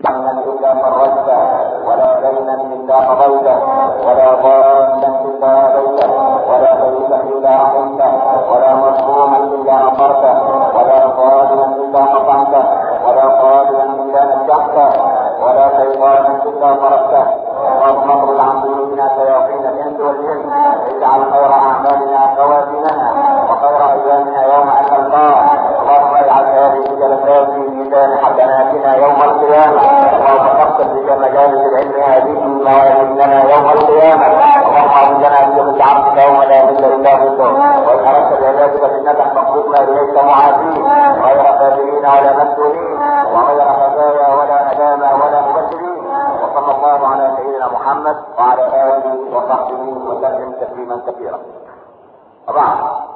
هما الا فرجته ولا دينا الا قضيته ولا ضالا الا هديته ولا ميتا الا رحمته ولا مظلوما الا نصرته ولا ظالما الا قطعته ولا طالبا الا نجحته ولا شيطانا الا طردته اللهم اغفر عن ذنوبنا شياطين الانس والجن اجعل خير اعمالنا خواتمها وخير ايامنا يوم ان الله اللهم اجعل هذه الجلسات في ميزان حسناتنا يوم القيامه اللهم تقبل بك مجالس العلم هذه موائد لنا يوم القيامه اللهم اعوذ لنا بك عبدك يوم لا اله الا انت وان اردت بعبادك فتنك فاقبضنا اليك معافين غير كافرين ولا مفتونين وغير خزايا ولا ندامى ولا مبشرين وصلى الله على سيدنا محمد وعلى اله وصحبه وسلم تسليما كثيرا طبعا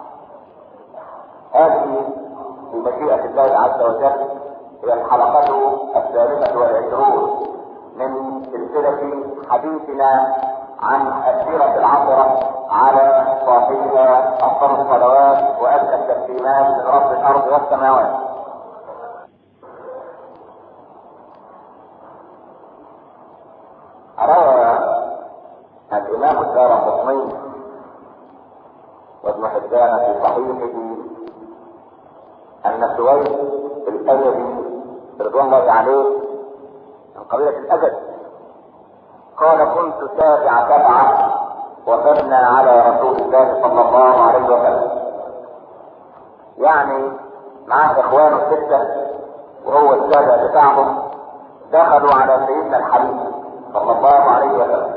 هذه بمشيئة الله عز وجل هي الحلقة الثالثة والعشرون من سلسلة حديثنا عن السيرة العطرة على صاحبها أفضل الصلوات وأزكى التسليمات من رب الأرض والسماوات. روى الإمام الدار قطني وابن حبان في صحيحه أن سويد الأزدي رضوان الله عليه من قبيلة الأزد قال كنت سابع سبعة وفدنا على رسول الله صلى الله عليه وسلم يعني معاه إخوانه الستة وهو السادة بتاعهم دخلوا على سيدنا الحبيب صلى الله عليه وسلم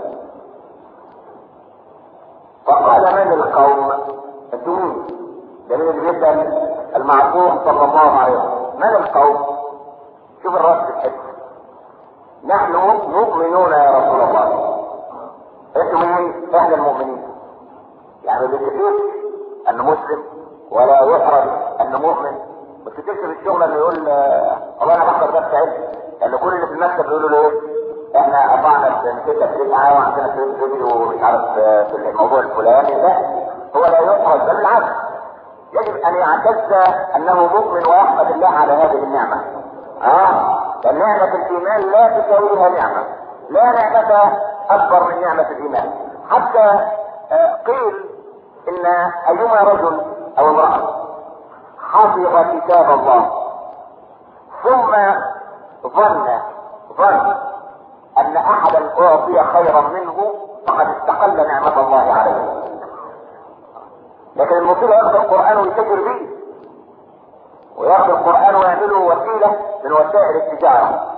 فقال من القوم الدين جميل جدا المعصوم صلى الله عليه وسلم من القوم شوف الرد الحته نحن مؤمنون يا رسول الله انتم مين احنا المؤمنين يعني ما بيتقيش انه مسلم ولا يحرج انه مؤمن بس تكتب الشغل اللي يقول والله انا بحضر درس علم لان كل اللي في المكتب يقولوا له ايه احنا قطعنا نسيت تدريب معاه وعندنا فيلم فيديو مش عارف في الموضوع الفلاني ده هو لا يحرج بل بالعكس يجب ان يعتز انه مؤمن ويحمد الله على هذه النعمه اه فنعمة الايمان لا تساويها نعمة لا نعمة اكبر من نعمة الايمان حتى آه قيل ان ايما رجل او امرأة حفظ كتاب الله ثم ظن ظن ان احدا اعطي خيرا منه فقد استقل نعمة الله عليه لكن المصيبة ياخذ القرآن ويتجر به وياخذ القرآن ويعمله وسيلة من وسائل التجارة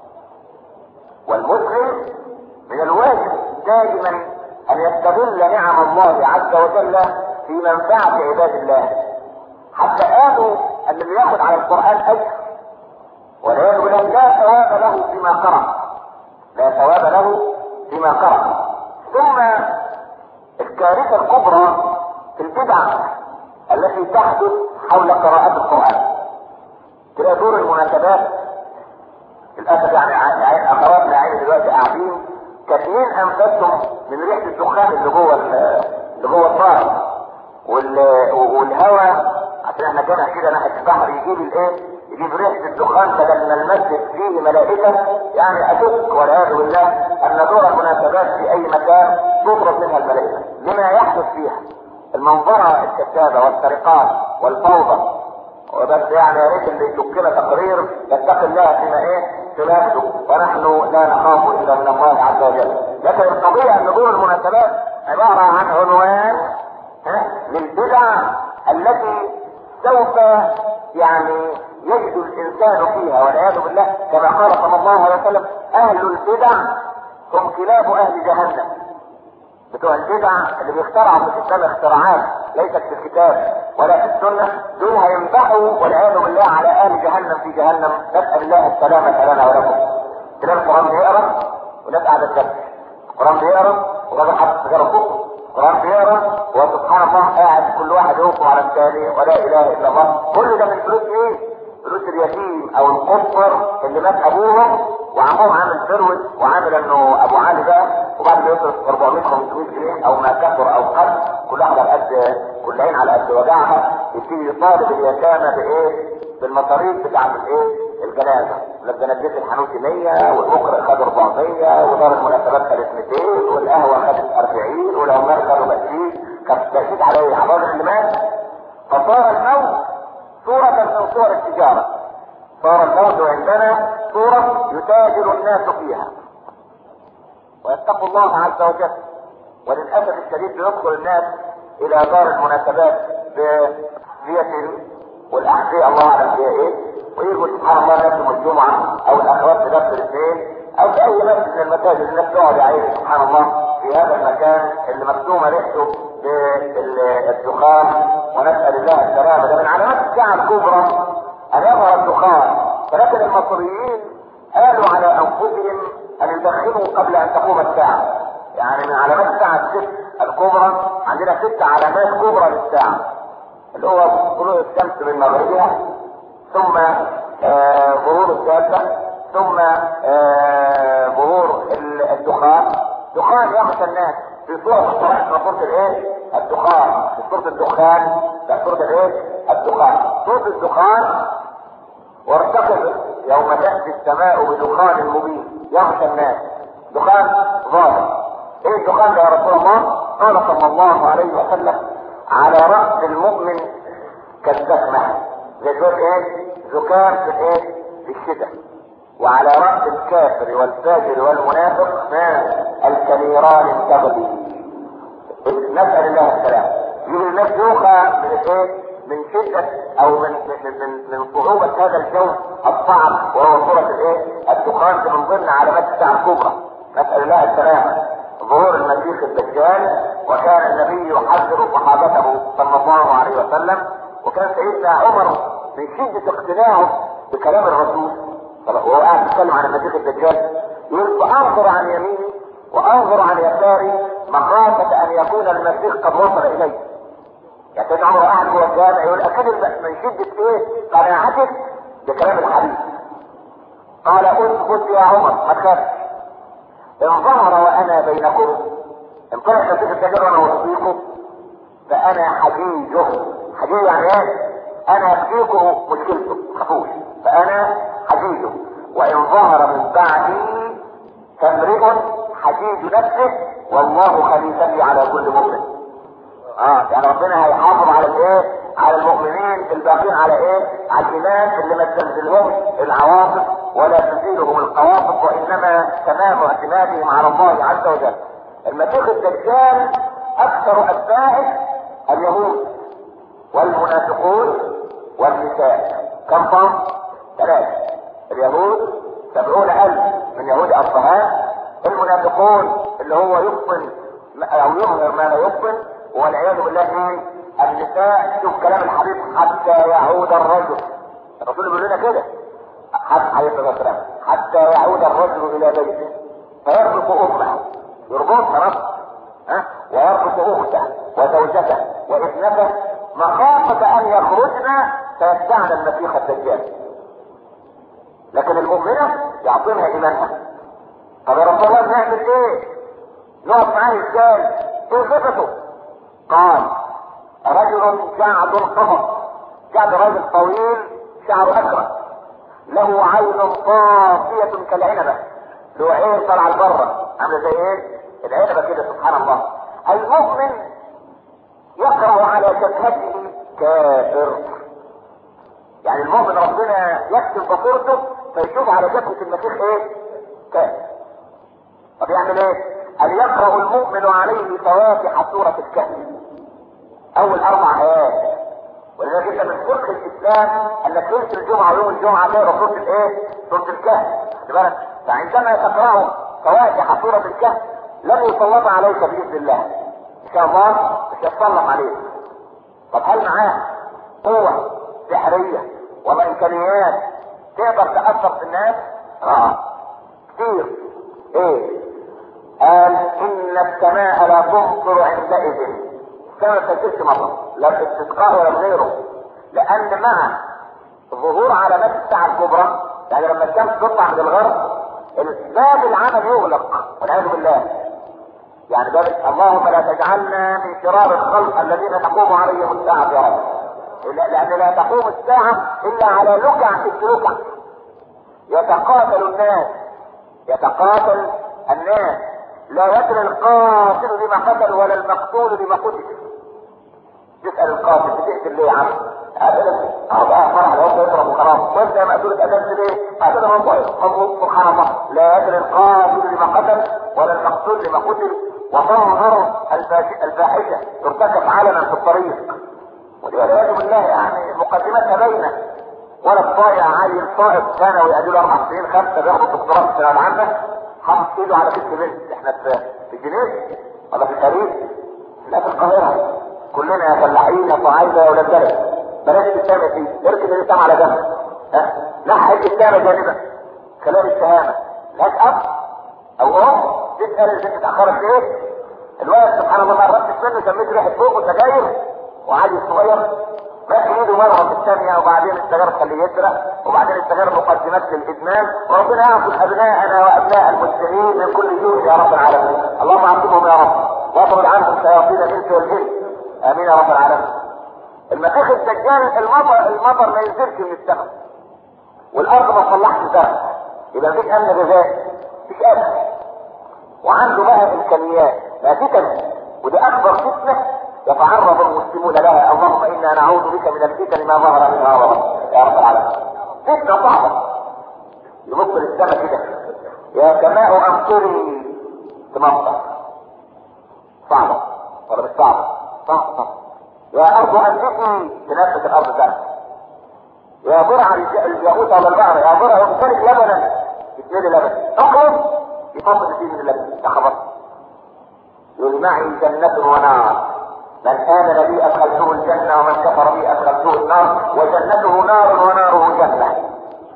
والمسلم من الواجب دائما ان يستغل نعم الله عز وجل في منفعة عباد الله حتى قالوا ان اللي ياخذ على القرآن اجر والعياذ بالله لا ثواب له فيما قرأ لا ثواب له فيما قرأ ثم الكارثة الكبرى في البدع التي تحدث حول قراءة القرآن تلاقي دور المناسبات للأسف يعني أخواتنا عيني دلوقتي قاعدين كاتمين أنفسهم من ريحة الدخان اللي جوه اللي جوه الدار والهواء عشان احنا كنا كده ناحية البحر يجيب الايه؟ يجيب ريحة الدخان بدل ما المسجد فيه ملائكة يعني أشك والعياذ بالله أن دور المناسبات في أي مكان تطرد منها الملائكة لما يحدث فيها المنظرة الكذابة والسرقات والفوضى وبس يعني يا ريت اللي يشك لنا تقرير يتقي الله فيما ايه تنافسه ونحن لا نخاف الا من الله عز وجل لكن القضية ان دور المناسبات عبارة عن عنوان للبدع التي سوف يعني يجد الانسان فيها والعياذ بالله كما قال صلى الله عليه وسلم اهل البدع هم كلاب اهل جهنم بتوع البدع اللي بيخترعوا في الاسلام اختراعات ليست في الكتاب ولا في السنه دول هينبحوا والعياذ بالله على اهل جهنم في جهنم نسال الله السلامه لنا ولكم تلاقي القران بيقرا وناس قاعده تسبح القران بيقرا وراجل حاطط سيجاره فوق القران بيقرا وسبحان الله قاعد كل واحد يوقف على الثاني ولا اله الا الله كل ده من فلوس ايه؟ فلوس اليتيم او القصر اللي مات ابوهم وعمهم عامل فروت وعامل انه ابو علي بقى وبعد ما يصرف 400 500 جنيه او ما كثر او قل كل واحده على قد كل عين على قد وجعها يبتدي يطالب اليتامى بايه؟ بالمصاريف بتاعت الايه؟ الجنازه لما نديت الحنوتي 100 والمقرئ خد 400 ودار المناسبات خدت 200 والقهوه خدت 40 والعمال خدوا 20 كانت تأكيد على الراجل اللي مات فصار الموت صورة من صور التجارة صار الموت عندنا صورة يتاجر الناس فيها ويتقوا الله عز وجل وللأسف الشديد يدخل الناس إلى دار المناسبات بزية والأحذية الله أعلم فيها إيه ويجوا سبحان الله نفسهم الجمعة أو الأخوات في نفس الاثنين أو في أي مسجد من المساجد الناس تقعد يعيش سبحان الله في هذا المكان اللي مكتومة ريحته بالدخان ونسأل الله السلامة ده من علامات الساعة الكبرى أن يظهر الدخان ولكن المصريين قالوا على أنفسهم أن يدخنوا قبل أن تقوم الساعة يعني من علامات الساعة الست الكبرى عندنا ست علامات كبرى للساعة اللي هو طلوع الشمس من مغربها ثم آه غرور الدابة ثم آه ظهور الدخان دخان يغشى الناس في صورة صورة صورة الايه؟ الدخان في صورة الدخان لا صورة الايه؟ الدخان صورة الدخان وارتقب يوم تأتي السماء بدخان مبين يغشى الناس دخان ظاهر ايه الدخان ده يا رسول الله؟ قال صلى الله عليه وسلم على رأس المؤمن كالزكمة زي دول ايه؟ زكام في الايه؟ في الشتاء وعلى رأس الكافر والفاجر والمنافق ما الكبيران التغلي نسأل الله السلام يقول الناس يوقع من ايه؟ من شدة او من من من, من صعوبة هذا الجو الصعب وهو صورة الايه؟ الدخان من ضمن علامات الساعة الكبرى نسأل الله السلامة ظهور المسيح الدجال وكان النبي يحذر صحابته صلى الله عليه وسلم وكان سيدنا عمر من شدة اقتناعه بكلام الرسول وهو قاعد يتكلم عن المسيح الدجال يقول فانظر عن يميني وانظر عن يساري مخافة ان يكون المسيح قد وصل الي يعني سيدنا عمر قاعد جوه الجامع يقول اكيد من شدة ايه قناعتك بكلام الحديث قال اثبت يا عمر ما تخافش ان ظهر وانا بينكم ان طلع المسيح الدجال وانا وصيكم فانا حجيجه حجيج يعني ايه انا افديكم مشكلته خافوش فانا حجيجه وان ظهر من بعدي فامرئ حجيج نفسه والله خليفتي على كل مؤمن اه يعني ربنا هيحافظ على الايه على المؤمنين الباقين على ايه على الايمان اللي ما تنزلهمش العواصف ولا تزيلهم القواصف وانما تمام اعتمادهم على الله عز وجل المسيح الدجال اكثر اتباعه اليهود والمنافقون والنساء كم صنف ثلاثة اليهود سبعون ألف من يهود أصفهان المنافقون اللي هو يبطن أو يظهر ما لا يبطن والعياذ بالله مين؟ النساء شوف كلام الحبيب حتى يعود الرجل الرسول بيقول لنا كده حتى عليه الصلاة والسلام حتى يعود الرجل إلى بيته فيربط أمه يربطها ربط ها ويربط أخته وزوجته وابنته مخافة أن يخرجن فيتبعن المسيح الدجال لكن المؤمنة يعطينها إيمانها طب يا رب الله نعمل إيه؟ نقف معاه إزاي؟ إيه صفته؟ قال رجل جعد القمر جعد رجل طويل شعره أزرق له عين صافية كالعنبة له عين طالعة لبره عاملة زي إيه؟ العنبة كده سبحان الله المؤمن يقرأ على جبهته كافر يعني المؤمن ربنا يكتب بصيرته فيشوف على جبهة المسيح ايه كافر طب يعمل ايه قال يقرأ المؤمن عليه فواتح سورة الكهف اول اربع ايات ولذلك انت من فقه الاسلام انك ليله الجمعه ويوم الجمعه تقرا سوره الايه؟ سوره الكهف خد بالك فعندما تقرا فواتح سوره الكهف لن يسلط عليك باذن الله ان شاء الله مش هيتسلط عليك طب هل معاه قوه سحريه وامكانيات تقدر تاثر في الناس؟ اه كتير ايه؟ قال ان السماء لا تمطر عندئذ السماء ما تنزلش مطر لا استسقاء ولا غيره لان مع ظهور علامات الساعه الكبرى يعني لما الشمس تطلع من الغرب باب العمل يغلق والعياذ بالله يعني باب اللهم لا تجعلنا من شرار الخلق الذين تقوم عليهم الساعه يا رب لان لا تقوم الساعه الا على لكع في السلوكع يتقاتل الناس يتقاتل الناس لا يدري القاتل بما قتل ولا المقتول بما قتل تسأل القاتل بتقتل ليه يا عم؟ ابدا اه فرح لو يضرب وخلاص وانت يا مقتول اتقتلت ليه؟ ابدا والله سبحان الله لا يدري القاتل بما قتل ولا المقتول بما قتل وظهر الفاحشه ترتكب علنا في الطريق والعياذ بالله يعني مقدمتها باينه ولا الطائع عالي الطائف كان ويأدي اربع سنين خمسه بياخد الدكتوراه في الثانويه العامه حاطط ايده على كتف بنت احنا في في جنيف ولا في باريس لا في القاهره كلنا يا فلاحين يا صعايده يا ولاد بلد بلاش تتسامى فيه اركن الاسلام على جنب ها نحي الاسلام جانبا كلام الشهامه لك اب او ام تسال البنت اتاخرت ليه الولد سبحان الله ما قربتش منه سميت ريحه فوق وسجاير وعلي الصغير مات ايده مره في الثانيه وبعدين السجاير خليه يسرق وبعدين السجاير مقدمات للادمان وربنا ياخذ ابناءنا وابناء المسلمين من كل جوع يا رب العالمين اللهم عاقبهم يا رب واطرد عنهم شياطين الانس والجن امين يا رب العالمين المسيح الدجال المطر المطر ما ينزلش من السماء والارض ما تصلحش زرع يبقى مفيش امن غذائي مفيش امن وعنده بقى امكانيات ما فتن ودي اكبر فتنه يتعرض المسلمون لها اللهم انا نعوذ بك من الفتن ما ظهر منها وبطن يا رب العالمين فتنه صعبه يبص للسماء كده يا سماء امطري تمطر صعبه ولا مش صعبه صعبه صعبه يا ارض انبتي تنفس الارض ده يا برع الياقوت ولا البعر يا برع يمتلك لبنا يتملي لبن اقرب يفضل فيه من اللبن يا خبر يقول معي جنة ونار من آمن بي أدخلته الجنة ومن كفر بي أدخلته النار وجنته نار وناره جنة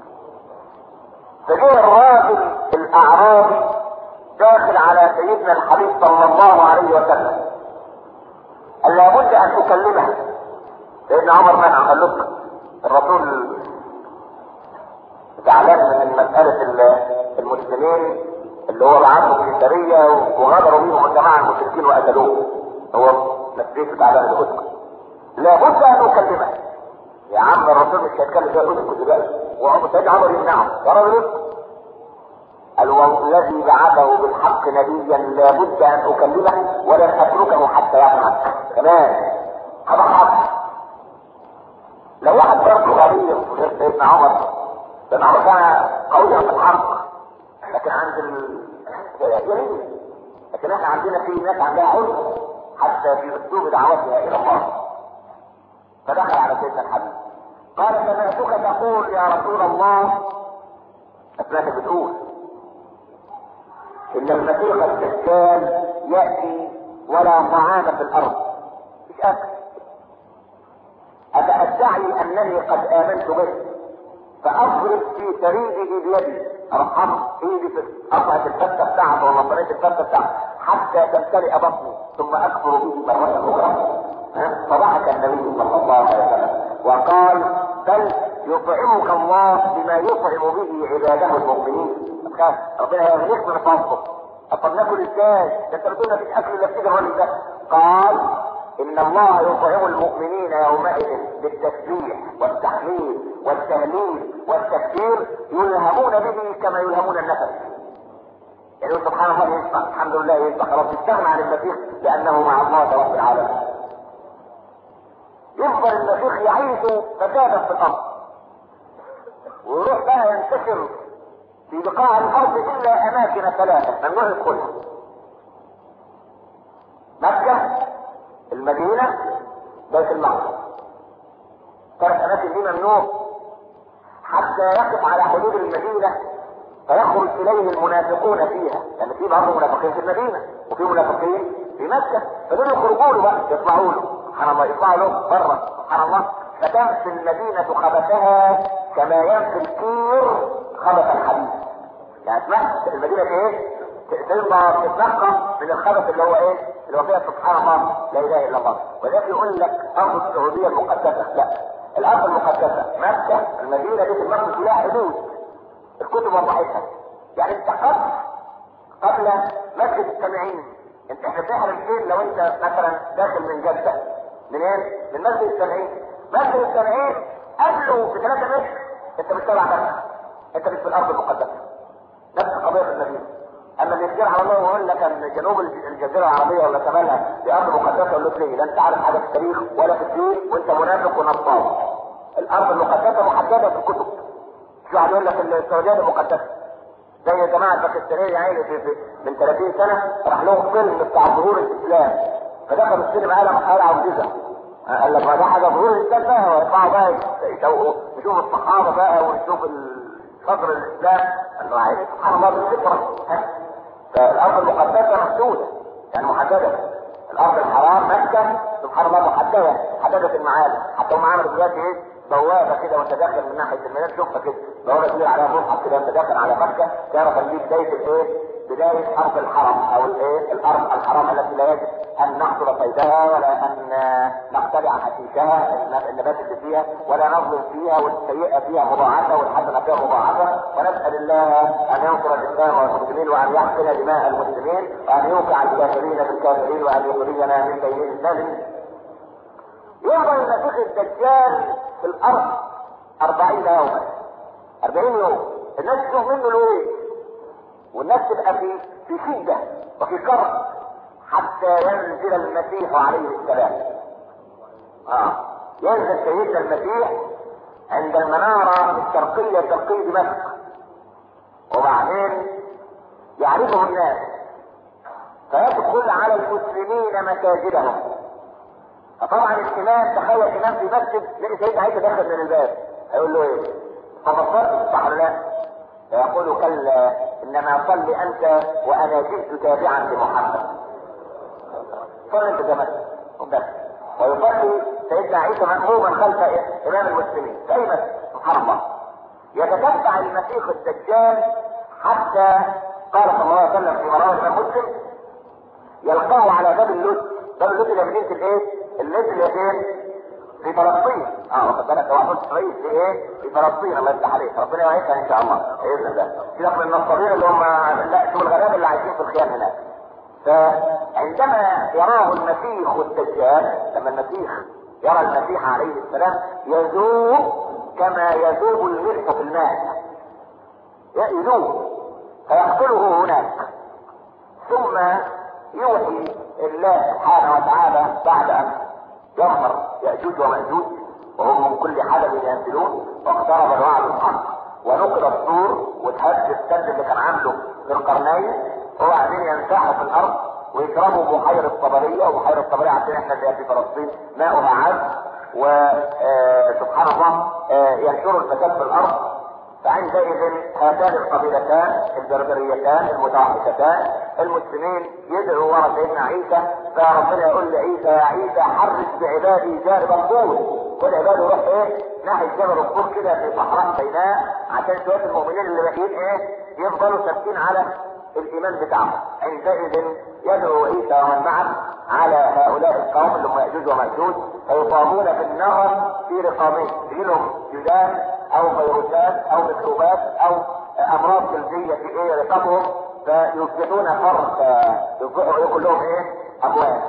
فجاء الراجل الأعرابي داخل على سيدنا الحبيب صلى الله عليه وسلم قال لابد أن أكلمه سيدنا عمر منع قال له الرسول زعلان من مسألة المسلمين اللي هو بعثهم في سرية وغدروا بيهم الجماعة المشركين وقتلوه هو مسجد تعالى الاسكت لابد ان اكلمه يا عم الرسول مش هيتكلم ده اسكت دلوقتي وعمر سيد عمر يمنعه يا راجل اسكت قال والذي بعثه بالحق نبيا لابد ان اكلمه ولن اتركه حتى يضحك كمان هذا حق لو واحد برضه غريب غير سيدنا عمر لان عمر كان قويا في الحق لكن عند ال جميل لكن احنا عندنا في ناس عندها علم حتى في اسلوب دعوتها الى الله فدخل على سيدنا الحبيب قال سمعتك تقول يا رسول الله اسمعتك بتقول ان المسيح الدجال ياتي ولا طعام في الارض مش اكل افادعي انني قد امنت به فاضرب في سريده بيدي ارحمه ايدي في قطعه الفته بتاعته ولا طريقه الفته بتاعته حتى تمتلئ بطني ثم اكفر به مره اخرى فضحك النبي صلى الله عليه وسلم وقال بل يطعمك الله بما يطعم به عباده المؤمنين ربنا يغنيك من فضله طب ناكل ازاي؟ ده انت بتقول مفيش اكل الا في الراجل ده قال ان الله يطعم المؤمنين يومئذ بالتسبيح والتحميد والتهليل والتكبير يلهمون به كما يلهمون النفس يعني سبحان الله ينفع الحمد لله ينفع خلاص استغنى عن المسيح لانه مع الله رب العالمين يفضل المسيح يعيش فسادا في الارض ويروح بقى ينتشر في بقاع الارض الا اماكن ثلاثه ممنوع يدخلها مكه المدينه بيت المقدس ثلاث اماكن دي ممنوع حتى يقف على حدود المدينه فيخرج اليه المنافقون فيها لان في بعض المنافقين في المدينه وفي منافقين في مكه فدول يخرجوا له بقى يطلعوا له سبحان الله يطلعوا له بره سبحان الله فتنفي المدينه خبثها كما ينفي الكير خبث الحديد يعني اسمها المدينه ايه؟ تبقى تتنقى من الخبث اللي هو ايه؟ اللي هو فيها سبحان الله لا اله الا الله ولذلك يقول لك ارض السعوديه المقدسه لا الارض المقدسه مكه المدينه دي المقدس لها حدود الكتب وضحتها يعني انت قبل قبل مسجد السامعين انت احنا بنحرم فين لو انت مثلا داخل من جده منين؟ من مسجد السامعين مسجد السامعين قبله ب 3 متر انت مش تبع مكه انت مش في الارض المقدسه نفس قضيه المدينه اما اللي يفترح على الله ويقول لك ان جنوب الجزيره العربيه ولا شمالها دي ارض مقدسه يقول لك ليه؟ لا انت عارف حاجه في التاريخ ولا في الدين وانت منافق ونصاب الارض المقدسه محدده في الكتب في واحد يقول لك السعوديه دي مقدسه زي جماعه الباكستانيه يعني في, في من 30 سنه راح لهم فيلم بتاع ظهور الاسلام فدخلوا السينما قال قال عجزه قال لك ما ده حاجه ظهور الاسلام بقى ويطلعوا بقى يشوفوا يشوفوا الصحابه بقى ويشوفوا صدر الاسلام انه عايز سبحان الله بالفطره فالارض المقدسه محدوده يعني محدده الارض الحرام مكه سبحان الله محدده محدده المعالم حتى هم عملوا دلوقتي ايه بوابه كده وانت داخل من ناحيه المدينه شوفها كده بوابه كبيره عليها مصحف كده وانت داخل على مكه تعرف ان دي بدايه الايه؟ بدايه ارض الحرم او الايه؟ الارض الحرام التي لا يجب ان نحصل صيدها ولا ان نقتلع حشيشها النبات اللي فيها ولا نظلم فيها والسيئه فيها مضاعفه والحسنه فيها مضاعفه ونسال الله ان ينصر الاسلام والمسلمين وان يحقن دماء المسلمين وان يوقع الكافرين بالكافرين وان يخرجنا من بين الظالمين. يفضل المسيح الدجال في الارض أربعين يوما أربعين يوم الناس تشوف منه الويل والناس تبقى في في شدة وفي كرب حتى ينزل المسيح عليه السلام اه ينزل سيدنا المسيح عند المنارة الشرقية شرقية دمشق وبعدين يعرفه الناس فيدخل على المسلمين مساجدهم فطبعا الامام تخيل امام في مسجد لقي سيدنا عيسى داخل من الباب هيقول له ايه؟ تبصرت صح ولا لا؟ فيقول كلا انما صل انت وانا جئت تابعا لمحمد. صل انت زمان وبس ويصلي سيدنا عيسى مأموما خلف امام المسلمين في اي مسجد سبحان الله. يتتبع المسيح الدجال حتى قال صلى الله عليه وسلم في مراه الامام مسلم يلقاه على باب اللد باب اللد اللي مدينه الايه؟ اللد اللي فين؟ في فلسطين اه واخد بالك واحد اسرائيل في ايه؟ في فلسطين الله يفتح عليك ربنا يعيشها ان شاء الله باذن الله سيبك من النصابين اللي هم لا شو الغلابه اللي عايشين في الخيام هناك فعندما يراه المسيح الدجال لما المسيح يرى المسيح عليه السلام يذوب كما يذوب الملح في الماء يذوب فيقتله هناك ثم يوحي الله سبحانه وتعالى بعد ان يظهر يأجوج ومأجوج وهم من كل حدب ينزلون واقترب الوعد الحق ونقل السور وتهز السد اللي كان عامله في القرنين وبعدين ينزحوا في الارض ويشربوا بحيرة طبرية وبحيرة طبرية عشان احنا اللي في فلسطين ماؤها عذب وسبحان الله ينشروا الفساد في الارض فعندئذ هاتان القبيلتان البربريتان المتوحشتان المسلمين يدعوا ورا سيدنا عيسى فربنا يقول لعيسى يا عيسى حرك بعبادي جانب الطور كل عباده يروح ايه ناحيه جبل الطور كده في صحراء سيناء عشان شويه المؤمنين اللي باقيين ايه يفضلوا ثابتين على الايمان بتاعهم عندئذ يدعو عيسى ومن معه على هؤلاء القوم اللي هم ياجوج وماجوج فيقامون في النهر في رقابين يجي لهم جدال او فيروسات او ميكروبات او امراض جلديه في ايه رقابهم فيصبحون فرد يصبحوا كلهم ايه اموات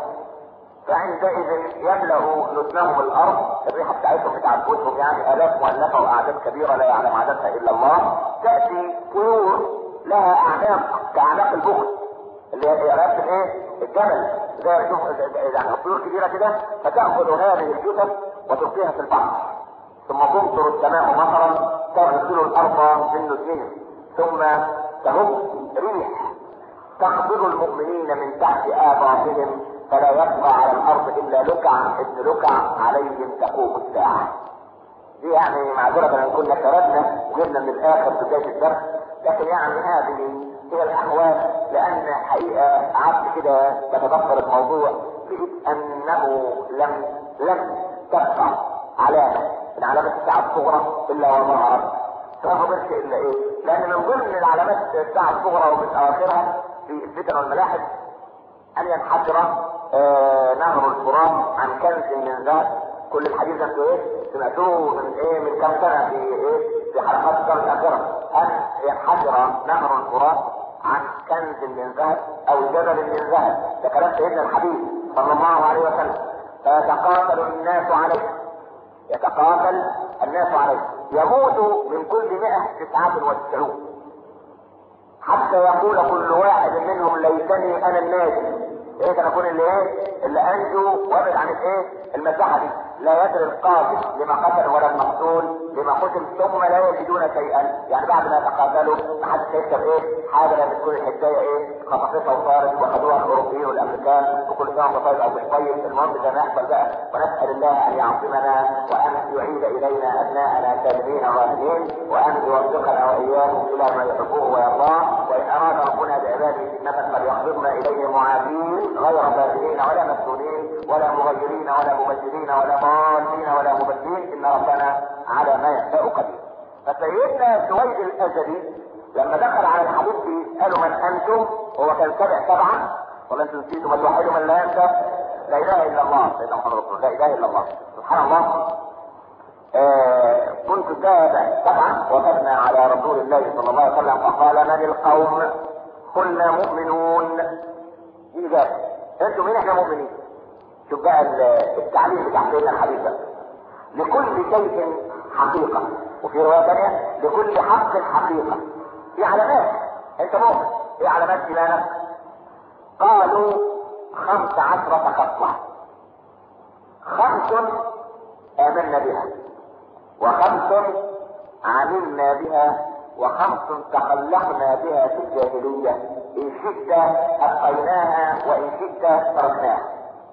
فعندئذ يملا نتنهم الارض الريحه بتاعتهم بتعبدهم يعني الاف مؤلفه واعداد كبيره لا يعلم عددها الا الله تاتي طيور لها اعناق كاعناق البخت اللي هي رأس ايه الجمل زي شوف يعني طيور كبيره كده فتاخذ هذه الجثث وتلقيها في البحر ثم تمطر السماء مطرا تغسل الارض بالنسيم ثم تهب ريح تقبض المؤمنين من تحت آباطهم فلا يبقى على الارض الا لكع ابن لكع عليهم تقوم الساعه. دي يعني معذرة ان كنا شردنا وجبنا من الاخر في بداية الدرس لكن يعني هذه هي الاحوال لان حقيقة قعدت كده بتدبر الموضوع لقيت انه لم لم تبقى علامة من علامات الساعة الصغرى الا وظهرت فما فضلش الا ايه؟ لان من ضمن العلامات الساعة الصغرى ومن اواخرها في الفتن والملاحد ان ينحدر آه نهر الفرات عن كنز من ذهب كل الحديث ده انتوا ايه سمعتوه من ايه من كم سنه في ايه في حلقات السنه الاخيره ان ينحدر نهر الفرات عن كنز من ذهب او جبل من ذهب ده كلام سيدنا الحبيب صلى الله عليه وسلم فيتقاتل الناس عليه يتقاتل الناس عليه يموت من كل مئة تسعة وتسعون حتى يقول كل واحد منهم ليتني انا الناجي ايه كان اكون اللي ايه اللي انجو وابعد عن الايه المساحه دي لا يدري القاتل لما قتل ولا المقتول لما قتل ثم لا يجدون شيئا يعني بعد ما يتقاتلوا ما حدش هيكسب ايه حاجه لا بتكون الحكايه ايه خطفتها وصارت واخذوها الاوروبيين والامريكان وكل سنه وانت طيب او مش طيب المهم ده ما يحصل بقى ونسال الله ان يعصمنا وان يعيد الينا ابناءنا سالمين راهبين وان يوفقنا واياهم الى ما يحبه ويرضاه وان اراد ربنا بعباده فتنه فليقبضنا اليه معافين غير بارئين ولا مسؤولين ولا مغيرين ولا مبدلين ولا ضالين ولا مبدلين ان ربنا على ما يشاء قدير فسيدنا سويد الازلي لما دخل على الحديث قالوا من انتم هو كان سبع سبعه ولا انتم نسيتم الوحيد من لا ينسى لا اله الا الله سيدنا محمد رسول الله لا اله الا الله سبحان الله آه كنت ذهب سبعه وفدنا على رسول الله صلى الله عليه وسلم فقال من القوم قلنا مؤمنون مين جاب انتم مين احنا مؤمنين شوف بقى التعليم بتاع سيدنا الحديث ده لكل شيء حقيقة وفي رواية ثانية لكل حق حقيقة في علامات انت مؤمن ايه علامات ايمانك قالوا خمس عشرة خصلة خمس آمنا بها وخمس عملنا بها وخمس تخلقنا بها في الجاهلية إن شئت أبقيناها وإن شئت تركناها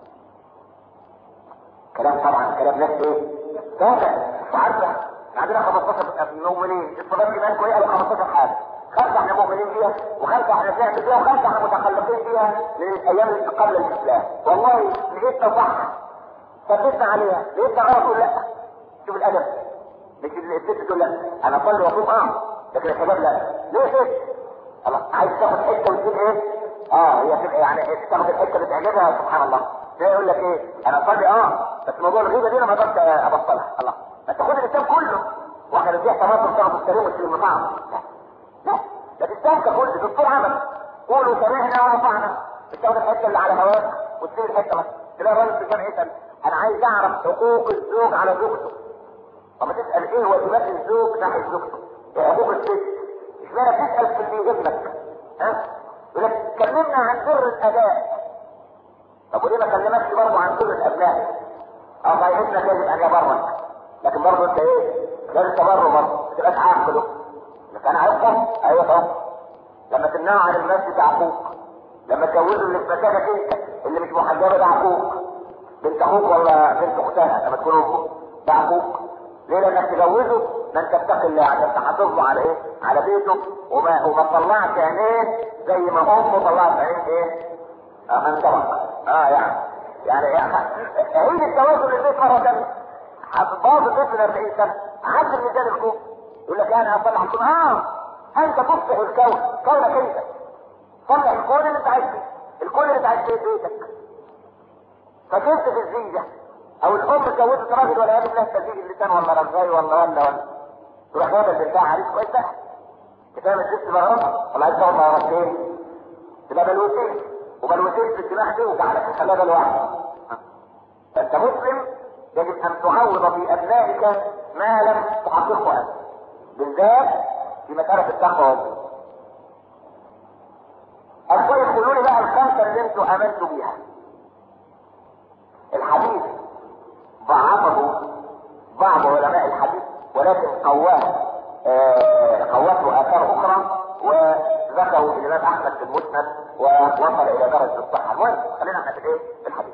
كلام طبعا كلام ناس ايه؟ ثابت عارفة عندنا 15 مؤمنين الصلاة ايمانكم ايه؟ قالوا 15 حاجة خمسة احنا مؤمنين بيها وخمسة احنا بنعمل بيها وخمسة احنا متخلقين بيها من الايام اللي قبل الاسلام والله لقيتنا صح ثبتنا عليها لقيتنا غلط تقول لا شوف الادب مش الست تقول لا انا اصلي واصوم اه لكن الشباب لا ليه كده؟ الله عايز تاخد حته وتقول ايه؟ اه هي تبقى يعني تاخد الحته اللي تعجبها سبحان الله ده يقول لك ايه؟ انا اصلي اه بس موضوع الغيبه دي انا ما اقدرش ابطلها الله ما تاخد الاسلام كله واحد فيه تماثل طرف السليم والسليم المطعم لا لا ده الاسلام ككل دكتور عمل قولوا سمعنا واطعنا بتاخد الحته اللي على هواك وتسيب الحته بس تلاقي الراجل في جامع يسال انا عايز اعرف حقوق الزوج على زوجته طب تسال ايه واجبات الزوج ناحيه زوجته؟ ايه حقوق الست؟ اشمعنى تسال في اللي ابنك؟ ها؟ يقول لك كلمنا عن سر الاداء طب وليه ما كلمكش برضه عن سر الابناء؟ اه صحيح ابنك يجب ان يبرك لكن برضه انت ايه؟ لازم تبره برضه ما تبقاش عاقله لك انا عارفه ايوه طبعا لما تمنعه عن المسجد ده عقوق لما تجوزه اللي في مكانك انت اللي مش محجبه ده عقوق بنت اخوك ولا بنت اختها لما تكون امه ده عقوق ليه لانك تجوزه ما انت اتقي الله عشان تحافظ له على ايه؟ على بيته وما وما تطلعش عينيه زي ما امه طلعت عين ايه؟ اه من سبق اه يعني يعني عيد التواصل البيت مره ثانيه باظ البيت من 40 سنه عدل الميزان الكون يقول لك انا اصلح الكون اه انت تصلح الكون كونك انت صلح الكون اللي انت عايش فيه الكون اللي انت عايش فيه بيتك فكنت في الزيجة او الام اتجوزت راجل ولا يجب لها تزيج اللسان ولا رغاي ولا ولا ولا تروح جايبه البتاع عريس كويس بقى كفايه ما تجيبش مغرب ولا عايز تاخد مغربتين تبقى بلوتين وبلوتين في الدماغ توجع لك تخليها بل واحده فانت مسلم يجب ان تعوض في ابنائك ما لم تحققه انت بالذات في مسألة التقوى والدين. أخوة يقولوا لي بقى الخمسة اللي انتوا آمنتوا بيها. الحديث ضعفه بعض علماء الحديث ولكن قواه قواته آثار أخرى وذكروا الإمام أحمد في المسند ووصل إلى درجة الصحة. المهم خلينا احنا في الإيه؟ في الحديث.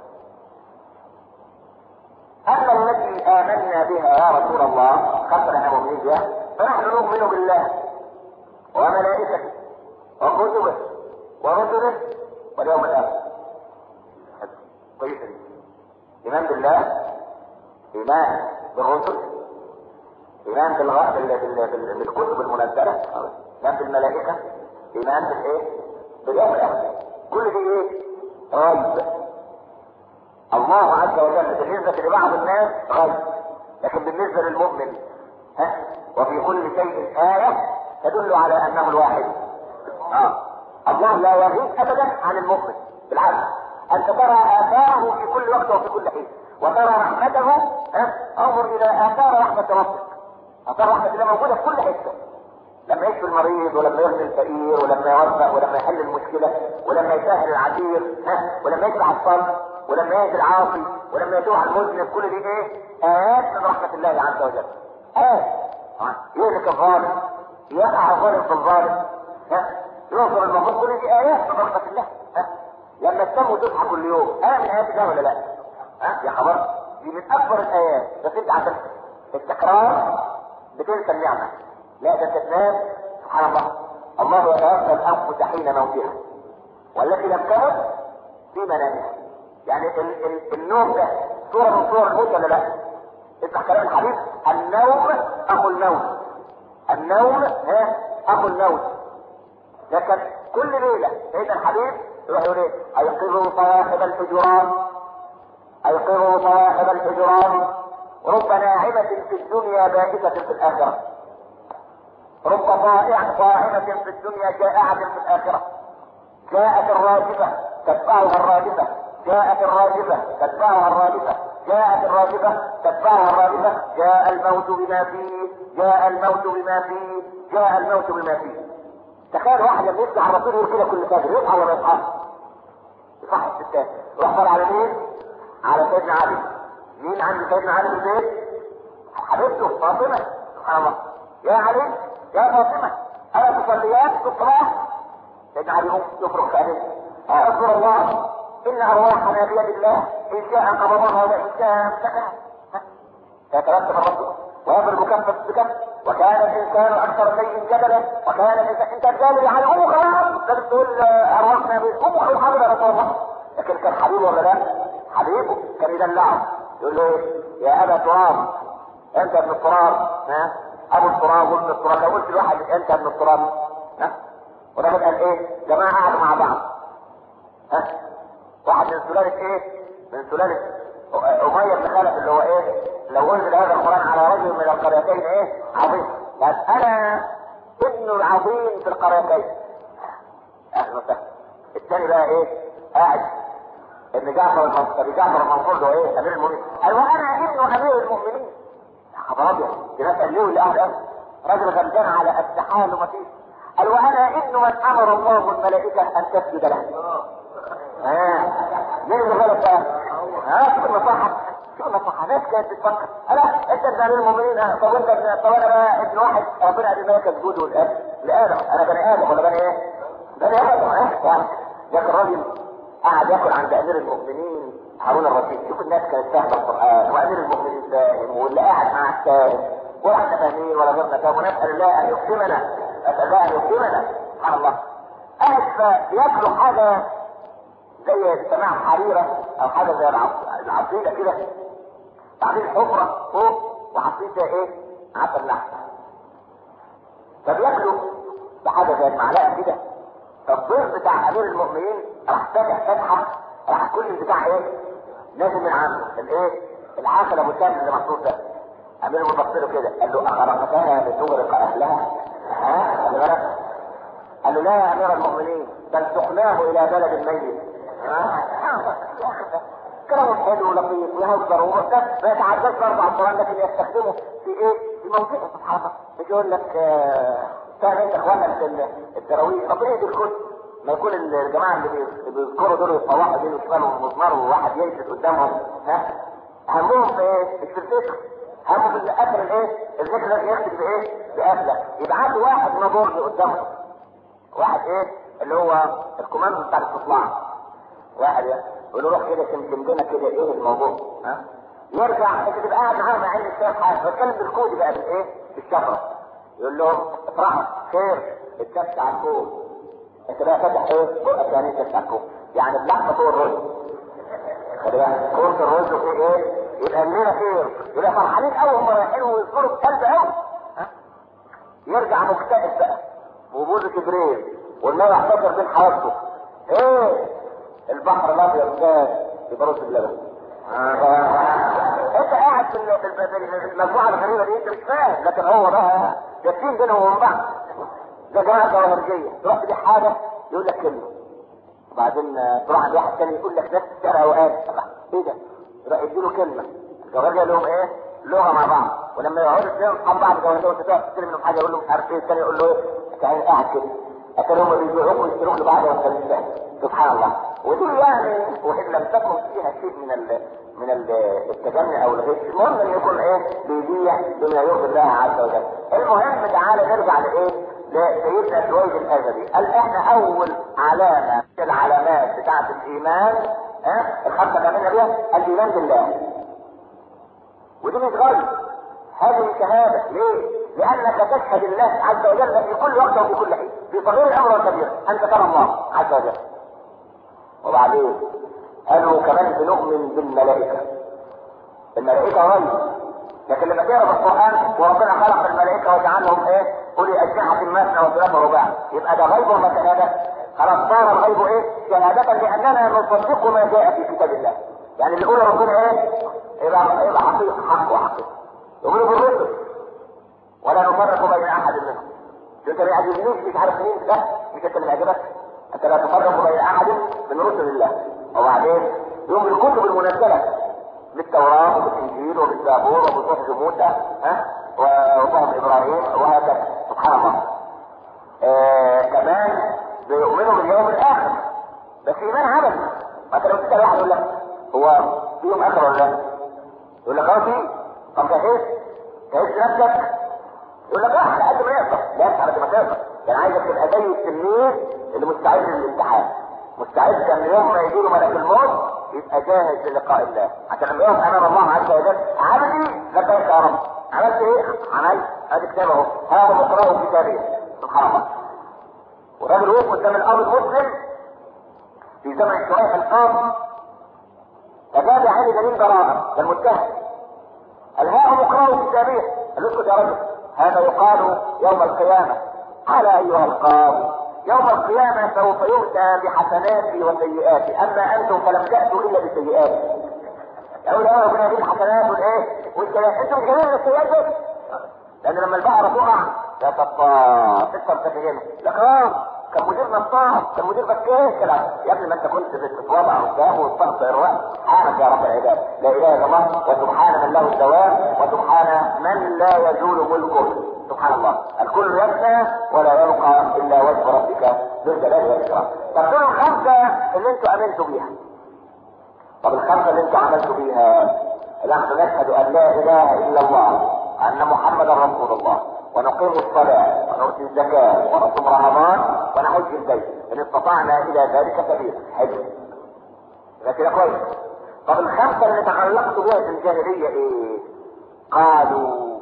أما التي آمنا بها يا رسول الله خمسة احنا مؤمنين بها فنحن نؤمن بالله وملائكته وكتبه ورسله واليوم الاخر كويسه دي ايمان بالله ايمان بالرسل ايمان بالغ... بال... بال... بال... بالكتب المنزله ايمان بالملائكه ايمان بالايه باليوم الاخر كل دي ايه غيب الله عز وجل بالنسبه لبعض الناس غيب لكن بالنسبه للمؤمن ها وفي كل شيء آية تدل على أنه الواحد. آه. الله لا يغيب أبدا عن المؤمن، بالعكس انت ترى اثاره في كل وقت وفي كل حين وترى رحمته ها انظر الى اثار رحمه ربك اثار رحمه الله موجوده في كل حته لما يشفي المريض ولما يغني الفقير ولما يوفق ولما يحل المشكله ولما يسهل العسير ها ولما يشفع الصلب ولما يهدي العاصي ولما يتوب على المذنب كل دي ايه؟ ايات من رحمه الله عز وجل. ايات يهلك الظالم يقع الظالم في الظالم ها ينصر المظلوم كل دي ايات من رحمه الله ها لما السم تصحى كل يوم ايه من ايات الله ولا لا؟ ها يا خبر دي من اكبر الايات بس انت عشان التكرار بتنسى النعمه لا ده تتنام سبحان الله الله يتوفى الانفس حين موتها والتي لم تمت في منامها يعني ال ال النوم ده صورة من صور الموت ولا لا؟ اسمع كلام الحديث النوم اخو الموت النوم ها اخو الموت لكن كل ليلة سيدنا الحبيب يروح يقول ايه؟ ايقظوا صواحب الحجرات ايقظوا صواحب الحجرات رب ناعمة في الدنيا بائسة في الآخرة رب ضائع صاحبة في الدنيا جائعة في الآخرة جاءت الراجفة تتبعها الراجفة جاءت الراجفة تتبعها الراجفة جاءت الراجفة تتبعها الراجفة جاء الموت بما فيه جاء الموت بما فيه جاء الموت بما فيه تخيل واحد لما يصحى على طول يقول كده كل فجر يصحى ولا ما يصحاش؟ يصحى الستات يروح طالع على مين؟ على سيدنا علي مين عند سيدنا علي في البيت؟ حبيبته فاطمة سبحان الله يا علي يا فاطمة ألا تصليان في الصلاة؟ سيدنا علي يقوم يفرق في أبيه يا رسول الله إن أرواحنا بيد الله إن شاء قبضها وإن شاء امسكها فيترتب الرب ويضرب كفة بكف وكان الإنسان أكثر شيء جدلا وكان الإنسان أنت تجادل عن أمه خلاص لازم تقول أرواحنا بيد أمه الحمد يا رسول الله لكن كان حبيبه ولا لا؟ حبيبه كان يدلعه يقول له يا أبا تراب أنت ابن التراب ها أبو التراب وابن التراب لو قلت لواحد أنت ابن التراب ها وده قال إيه؟ جماعة قعدوا مع بعض ها واحد من سلالة ايه؟ من سلالة أمية بن خلف اللي هو ايه؟ لو انزل هذا القرآن على رجل من القريتين ايه؟ عظيم. قال أنا ابن العظيم في القريتين. أهلا وسهلا. الثاني بقى ايه؟ قاعد ابن جعفر المنصور ابن جعفر المنصور ده ايه؟ أمير المؤمنين. قال وأنا ابن أمير المؤمنين. يا خبر أبيض. دي ناس قالوا لي أهل أهل. رجل غلبان على السحال ومفيش. قال وأنا ابن من أمر الله الملائكة أن تسجد له. ها مين اللي غلط بقى؟ ها شوف النصيحة شوف النصيحة ناس كانت بتفكر انا انت ابن امير المؤمنين اه طب انت ابن طب انا بقى ابن واحد ربنا قال لي اسجد والآن لآدم انا بني ادم ولا بني ايه؟ بني ادم ها لكن الراجل قاعد ياكل عند امير المؤمنين هارون الرشيد شوف الناس كانت فاهمه القران وامير المؤمنين فاهم واللي قاعد مع الثالث ولا احنا فاهمين ولا غيرنا فاهم ونسال الله ان يكرمنا نسال الله ان يكرمنا سبحان الله قاعد فبياكلوا حاجه زي سماع حريرة او حاجة زي العصيدة كده بعدين حفرة فوق وحاطين فيها ايه عسل لحم فبياكلوا بحاجة زي المعلقة كده فالضيف بتاع امير المؤمنين راح فاتح فتحة راح كل البتاع ايه نازل من عنده الايه العسل ابو سامي اللي محطوط ده امير المؤمنين له كده قال له اخرقتها لتغرق اهلها ها خلي بالك قال له لا يا امير المؤمنين بل سقناه الى بلد ميت كلام حلو ولطيف ويهزر ومهتم ما يتعداش اربع القران لكن يستخدمه في ايه؟ في موضوع سبحان الله مش يقول لك فاهم انت اخوانا الدراويش ربنا يهدي الكل ما يكون الجماعه اللي بيذكروا دول يتصوحوا دول ويشمالوا المزمار وواحد يجلس قدامهم ها همهم في ايه؟ مش في الفكر همه في اخر الايه؟ الذكر لازم يختم بايه؟ بقفله يبعتوا واحد نظر قدامهم واحد ايه؟ اللي هو الكوماندو بتاع الاستطلاع واحد يقول له روح كده سمسم لنا كده ايه الموضوع ها يرجع انت تبقى قاعد معاه مع ان الشيخ حاجه بتكلم بالكود بقى بالايه بالشفره يقول له افرح خير الكبس على الكوب انت بقى فاتح ايه بقى يعني الكبس على الكوب يعني اللحمه فوق الرز خلي بالك كوز الرز وفيه ايه يبقى الليله خير يبقى فرحانين قوي هم رايحين ويذكروا بقلب قوي ها يرجع مكتئب بقى وبوز كبريت والنبي احتفر بين حياته ايه البحر الابيض ده يبرز بلبن انت قاعد في المجموعه الغريبه دي انت مش فاهم لكن هو بقى يتين بينهم وبين بعض ده جماعه جواهرجيه تروح تجيب حاجه يقول لك كلمه وبعدين تروح عند واحد تاني يقول لك نفس السعر وقال ايه ده؟ يروح يديله كلمه الجوازه لهم ايه؟ لغه مع بعض ولما يقعدوا الاثنين عن بعض جوازات وانت تقعد تستلم منهم حاجه يقول له مش عارف ايه الثاني يقول له ايه؟ انت قاعد كده لكن هم بيبيعوك ويشتروك لبعض وانت مش فاهم سبحان الله ودي يعني وان لم تكن فيها شيء من ال من ال التجني او الغش المهم ان يكون ايه بيبيع بما يرضي الله عز وجل المهم تعالى نرجع لايه لسيدنا سويد الازلي قال احنا اول علامه من العلامات بتاعه الايمان ها الخمسه اللي عملنا بيها الايمان بالله ودي مش غلط هذه شهاده ليه؟ لانك تشهد الله عز وجل في كل وقت وفي كل حين في صغير الامر والكبير انت ترى الله عز وجل وبعدين قالوا كمان بنؤمن بالملائكه الملائكه غيب لكن لما تقرا في القران وربنا خلق الملائكه وجعلهم ايه؟ اولي اجنحه مثنى وثلاث ورباع يبقى ده غيب ولا شهاده؟ خلاص صار الغيب ايه؟ شهاده لاننا نصدق ما جاء في كتاب الله يعني اللي يقول ربنا ايه؟ يبقى يبقى حقيقه حق وحقيقه يقولوا بالرسل ولا نفرق بين احد منهم انت ما يعجبنيش مش عارف مين لا مش انت اللي يعجبك انت لا تفرق بين احد من رسل الله وبعدين يوم الكتب المنزله بالتوراه وبالانجيل وبالزبور وبصحف موسى ها وصحف ابراهيم وهكذا سبحان الله آه كمان بيؤمنوا باليوم الاخر بس ايمان عملي ما انت لو تسال واحد يقول لك هو في يوم اخر ولا لا؟ يقول لك اه في طب جهزت جهزت نفسك يقول لك اه على قد ما يقدر لا على قد ما تقدر يعني عايزك تبقى زي التلميذ اللي مستعد للامتحان مستعد ان يوم ما يجي له ملك الموت يبقى جاهز للقاء الله عشان لما يقف امام الله عز وجل عبدي لبيك يا رب عملت ايه؟ عملت ادي كتاب اهو هذا مقراه كتابي سبحان الله والراجل وقف قدام الاب المسلم في زمن شريح القاضي فجاب علي دليل براءه للمتهم قال هذا مقراه كتابيه قال اسكت يا رجل هذا يقال يوم القيامه قال ايها القاضي يوم القيامة سوف يؤتى بحسناتي وسيئاتي أما أنتم فلم تأتوا إلا بسيئاتي يقول يا ربنا دي الحسنات والإيه والكلام أنتم مش جايين السيئات بس لأن لما البقرة تقع يا طبطا تكسر تفهمه لك اه كان مدير نصاب كان مدير بكاش كلام يا ابني ما انت كنت بتتوضع قدامه وتستغفر الوقت سبحانك يا رب العباد لا اله الا الله وسبحان من له الدوام وسبحان من لا يزول ملكه سبحان الله الكل يفنى ولا يبقى الا وجه ربك ذو الجلال والاكرام طب دول الخمسه اللي انتوا امنتوا بيها طب الخمسه اللي انتوا عملتوا بيها نحن نشهد ان لا اله الا الله ان محمدا رسول الله ونقيم الصلاة ونؤتي الزكاة ونصوم رمضان ونحج البيت إن استطعنا إلى ذلك سبيلا حلو يبقى كده كويس طب الخمسة اللي تعلقت بها في الجاهلية إيه؟ قالوا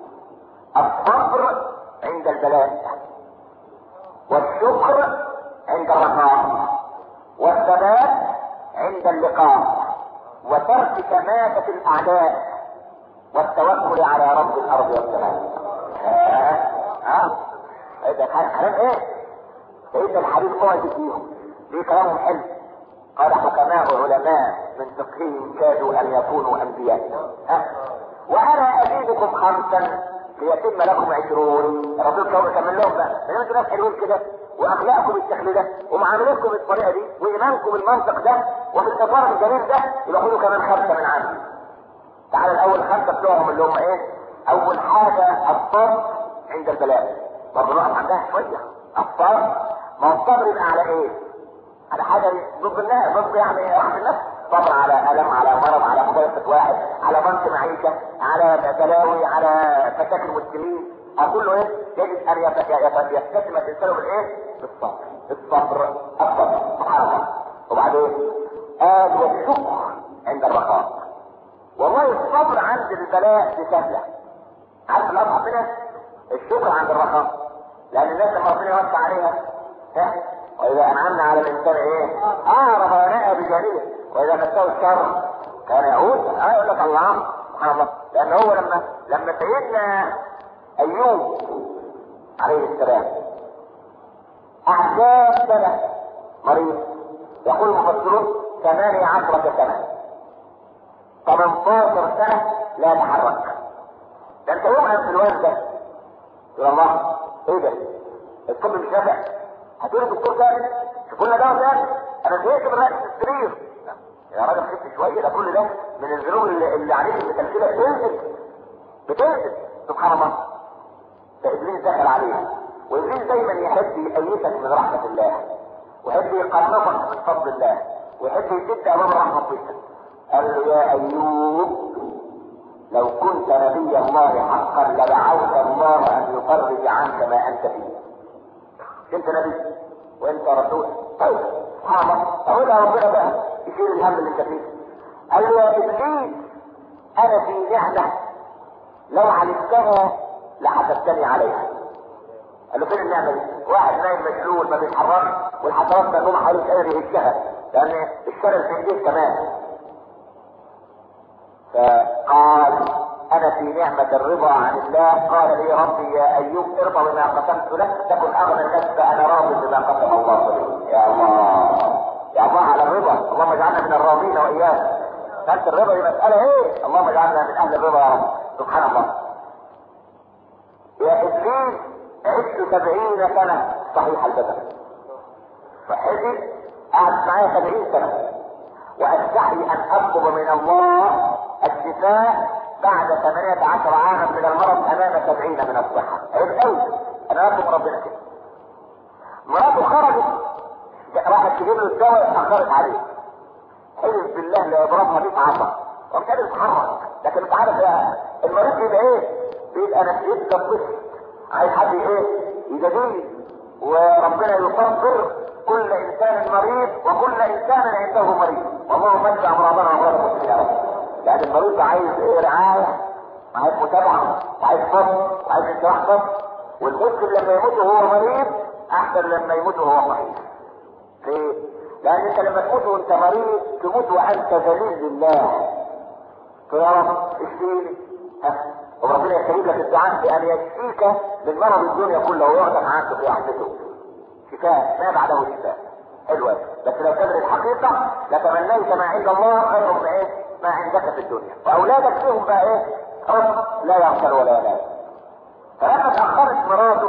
الصبر عند البلاء والشكر عند الرخاء والثبات عند اللقاء وترك شماتة الأعداء والتوكل على رب الأرض والسماء ها ده كلام ايه سيدنا الحبيب قعد فيهم ليه كلامهم حلو قال حكماء علماء من فقههم كادوا ان يكونوا انبياء ها وانا ازيدكم خمسا ليتم لكم عشرون الرسول كان كمل لهم بقى ما انتوا ناس حلوين كده واخلاقكم بالشكل ده ومعاملتكم بالطريقه دي وايمانكم بالمنطق ده وفي الاطار الجميل ده يبقى خدوا كمان خمسه من عندي تعال الاول خمسه بتوعهم اللي هم ايه اول حاجه الصبر عند البلاء برضه نقف عندها شويه الصبر ما هو الصبر يبقى على ايه؟ على حاجه ضد الناس ضد يعني واحد الناس صبر على الم على مرض على مضايقه واحد على ضنك معيشه على بلاوي على فساد المسلمين اقول له ايه؟ يجب ان يستسلم الانسان بالايه؟ بالصبر الصبر الصبر سبحان الله وبعدين قال والشكر عند الرخاء والله الصبر عند البلاء دي سهله عارف الاصعب منها الشكر عند الرخاء لان الناس لما ربنا يوسع عليها ها واذا انعمنا على الانسان ايه؟ اعرض ونأى بجانبه واذا مسه الشر كان يعود اه يقول لك الله سبحان الله لان هو لما لما سيدنا ايوب عليه السلام اعداد سنه مريض يقول المفسرون ثمانية عشرة سنة 18 سنة لا يتحرك ده انت يوم انفلونزا يقول الله ايه ده؟ الطب مش نافع هتقول الدكتور تاني شوفوا لنا دواء تاني انا زهقت من رأس السرير يا راجل خفت شويه ده كل ده من الذنوب اللي, اللي عليك بتمثيلها بتنزل بتنزل سبحان الله فابليس دخل عليه وابليس دايما يحب يأيسك من رحمه الله ويحب يقربك من فضل الله ويحب يسد امام رحمه الله قال له يا ايوب لو كنت نبي الله حقا لدعوت الله ان يفرج عنك ما انت فيه انت نبي وانت رسول طيب سبحان الله اقول يا ربنا بقى يشيل الهم اللي انت فيه قال له يا ابليس انا في نعمه لو علمتها لحسبتني عليها قال له فين النعمه دي؟ واحد نايم مشلول ما بيتحركش والحشرات مهمومه حواليه مش قادر يهشها لان الشلل في ايديه كمان فقال انا في نعمة الرضا عن الله قال لي ربي يا ايوب ارضى بما قسمت لك تكن اغنى الناس فانا راض بما قسم الله لي يا الله يا الله على الرضا اللهم اجعلنا من الراضين واياك مسألة الرضا دي مسألة ايه اللهم اجعلنا من اهل الرضا يا رب سبحان الله يا ابليس عشت سبعين سنة صحيح البدن صحتي قعدت معايا سبعين سنة واستحي ان اطلب من الله الشفاء بعد 18 عاما من المرض امام 70 من الصحة عيب قوي انا اطلب ربنا كده مراته خرجت راحت تجيب له الدواء اتاخرت عليه حلف بالله لا يضربها 100 عصا ومش قادر يتحرك لكن انت عارف يا المريض بيبقى ايه؟ بيبقى نفسيته الطفل عايز حد ايه؟ يجاديه وربنا يقدر كل انسان مريض وكل انسان عنده مريض والله مجد امراضنا وامراض المسلمين يا رب لان المريض عايز ايه رعايه وعايز متابعه وعايز صبر وعايز انشراح صبر والمسلم لما يموت وهو مريض احسن لما يموت وهو صحيح ليه؟ لان انت لما تموت وانت مريض تموت وانت ذليل لله يا رب اشفيني وربنا يستجيب لك الدعاء بان يشفيك من مرض الدنيا كله ويعدم عنك في وحدته شفاء ما بعده شفاء حلوة بس لو كانت الحقيقة لتمنيت ما عند الله خير من ايه؟ ما عندك في الدنيا واولادك فيهم بقى ايه؟ رب لا يغفر ولا ينام فلما اتأخرت مراته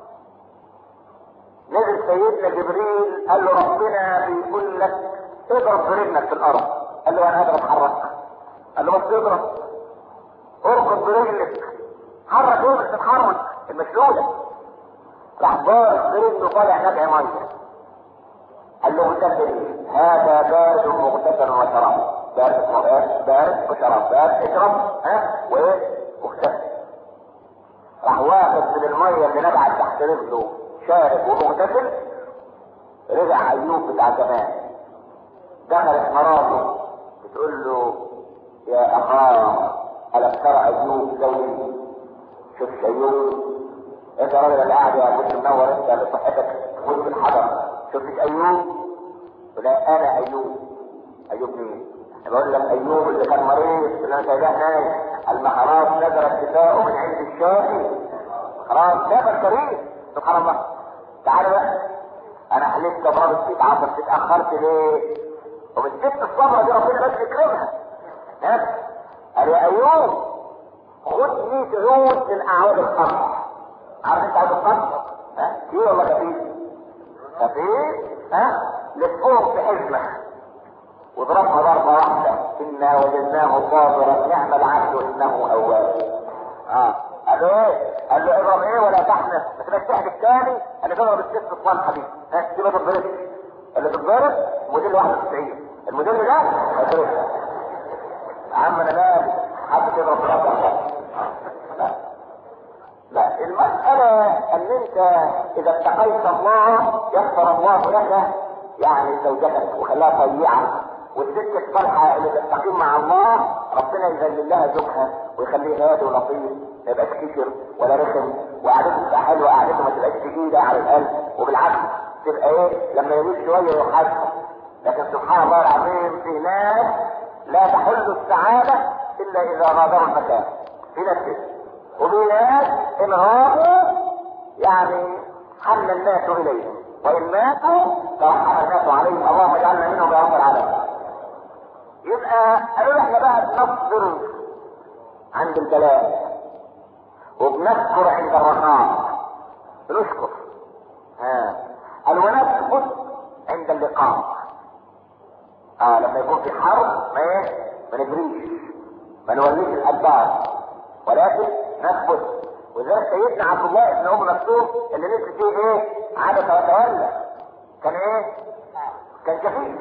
نزل سيدنا جبريل قال له ربنا بيقول لك اضرب برجلك في الارض قال له انا قادر اتحرك قال له بس اضرب ارقد برجلك حرك رجلك تتحرك المشلولة راح ضارب برجله طالع نبع ميه قال له اغتسل هذا بارد مغتسل وشراب بارد وشراب بارد وشراب بارد اشرب ها وايه واغتسل راح واخد من الميه اللي نبعت تحت رجله شارب ومغتسل رجع ايوب بتاع زمان دخلت مراته بتقول له يا اخاه الم ترى ايوب زوجي شوف ايوب انت راجل اللي قاعد يا كنت منور انت لصحتك وانت الحضر شفتش ايوب ولا انا ايوب ايوب مين بقول لك ايوب اللي كان مريض اللي انا سايباه نايم المحرات نزل اتفاقه من عند الشافي خلاص ده الطريق سبحان الله تعالى بقى انا حلفت ضرب فيك عصر اتاخرت ليه ومن ست الصبر دي ربنا بس يكرمها ها قال يا ايوب خد 100 عود من اعواد القمر عارف انت عود القمر ها كتير ولا خفيف خفيف ها لفهم في حزمه واضربها ضربه واحده انا وجدناه صابرا نعم العبد انه اواب اه قال له ايه؟ قال له اضرب ايه ولا تحنث ما تبقاش تحدث تاني قال له تضرب الست الصالحه دي ها دي ما تتضربش اللي تتضرب موديل 91 الموديل ده ما يتضربش يا عم انا مالي حد تضرب براسك لا لا المسألة ان انت اذا اتقيت الله يغفر الله لك يعني زوجتك وخلاها طيعة والست الصالحة اللي تستقيم مع الله ربنا يذلل لها زوجها ويخليه هادي ولطيف ما يبقاش كشر ولا رخم وقعدته تبقى حلوه قعدته ما تبقاش شديده على القلب وبالعكس تبقى ايه لما يموت شويه يحاسب لكن سبحان الله العظيم في ناس لا تحل السعاده الا اذا غادروا المكان في ناس كده وفي ناس ان غابوا يعني حن الناس اليهم وان ماتوا ترحم الناس عليهم اللهم اجعلنا منهم يا رب العالمين يبقى قالوا احنا بقى بنصبر عند البلاء وبنشكر عند الرخاء بنشكر ها قال ونسكت عند اللقاء لما يكون في حرب ما ايه ما نجريش ما نوليش الادبار ولكن نثبت وذلك سيدنا عبد الله بن ام مكتوم اللي نزل فيه ايه عبس وتولى كان ايه كان كفيف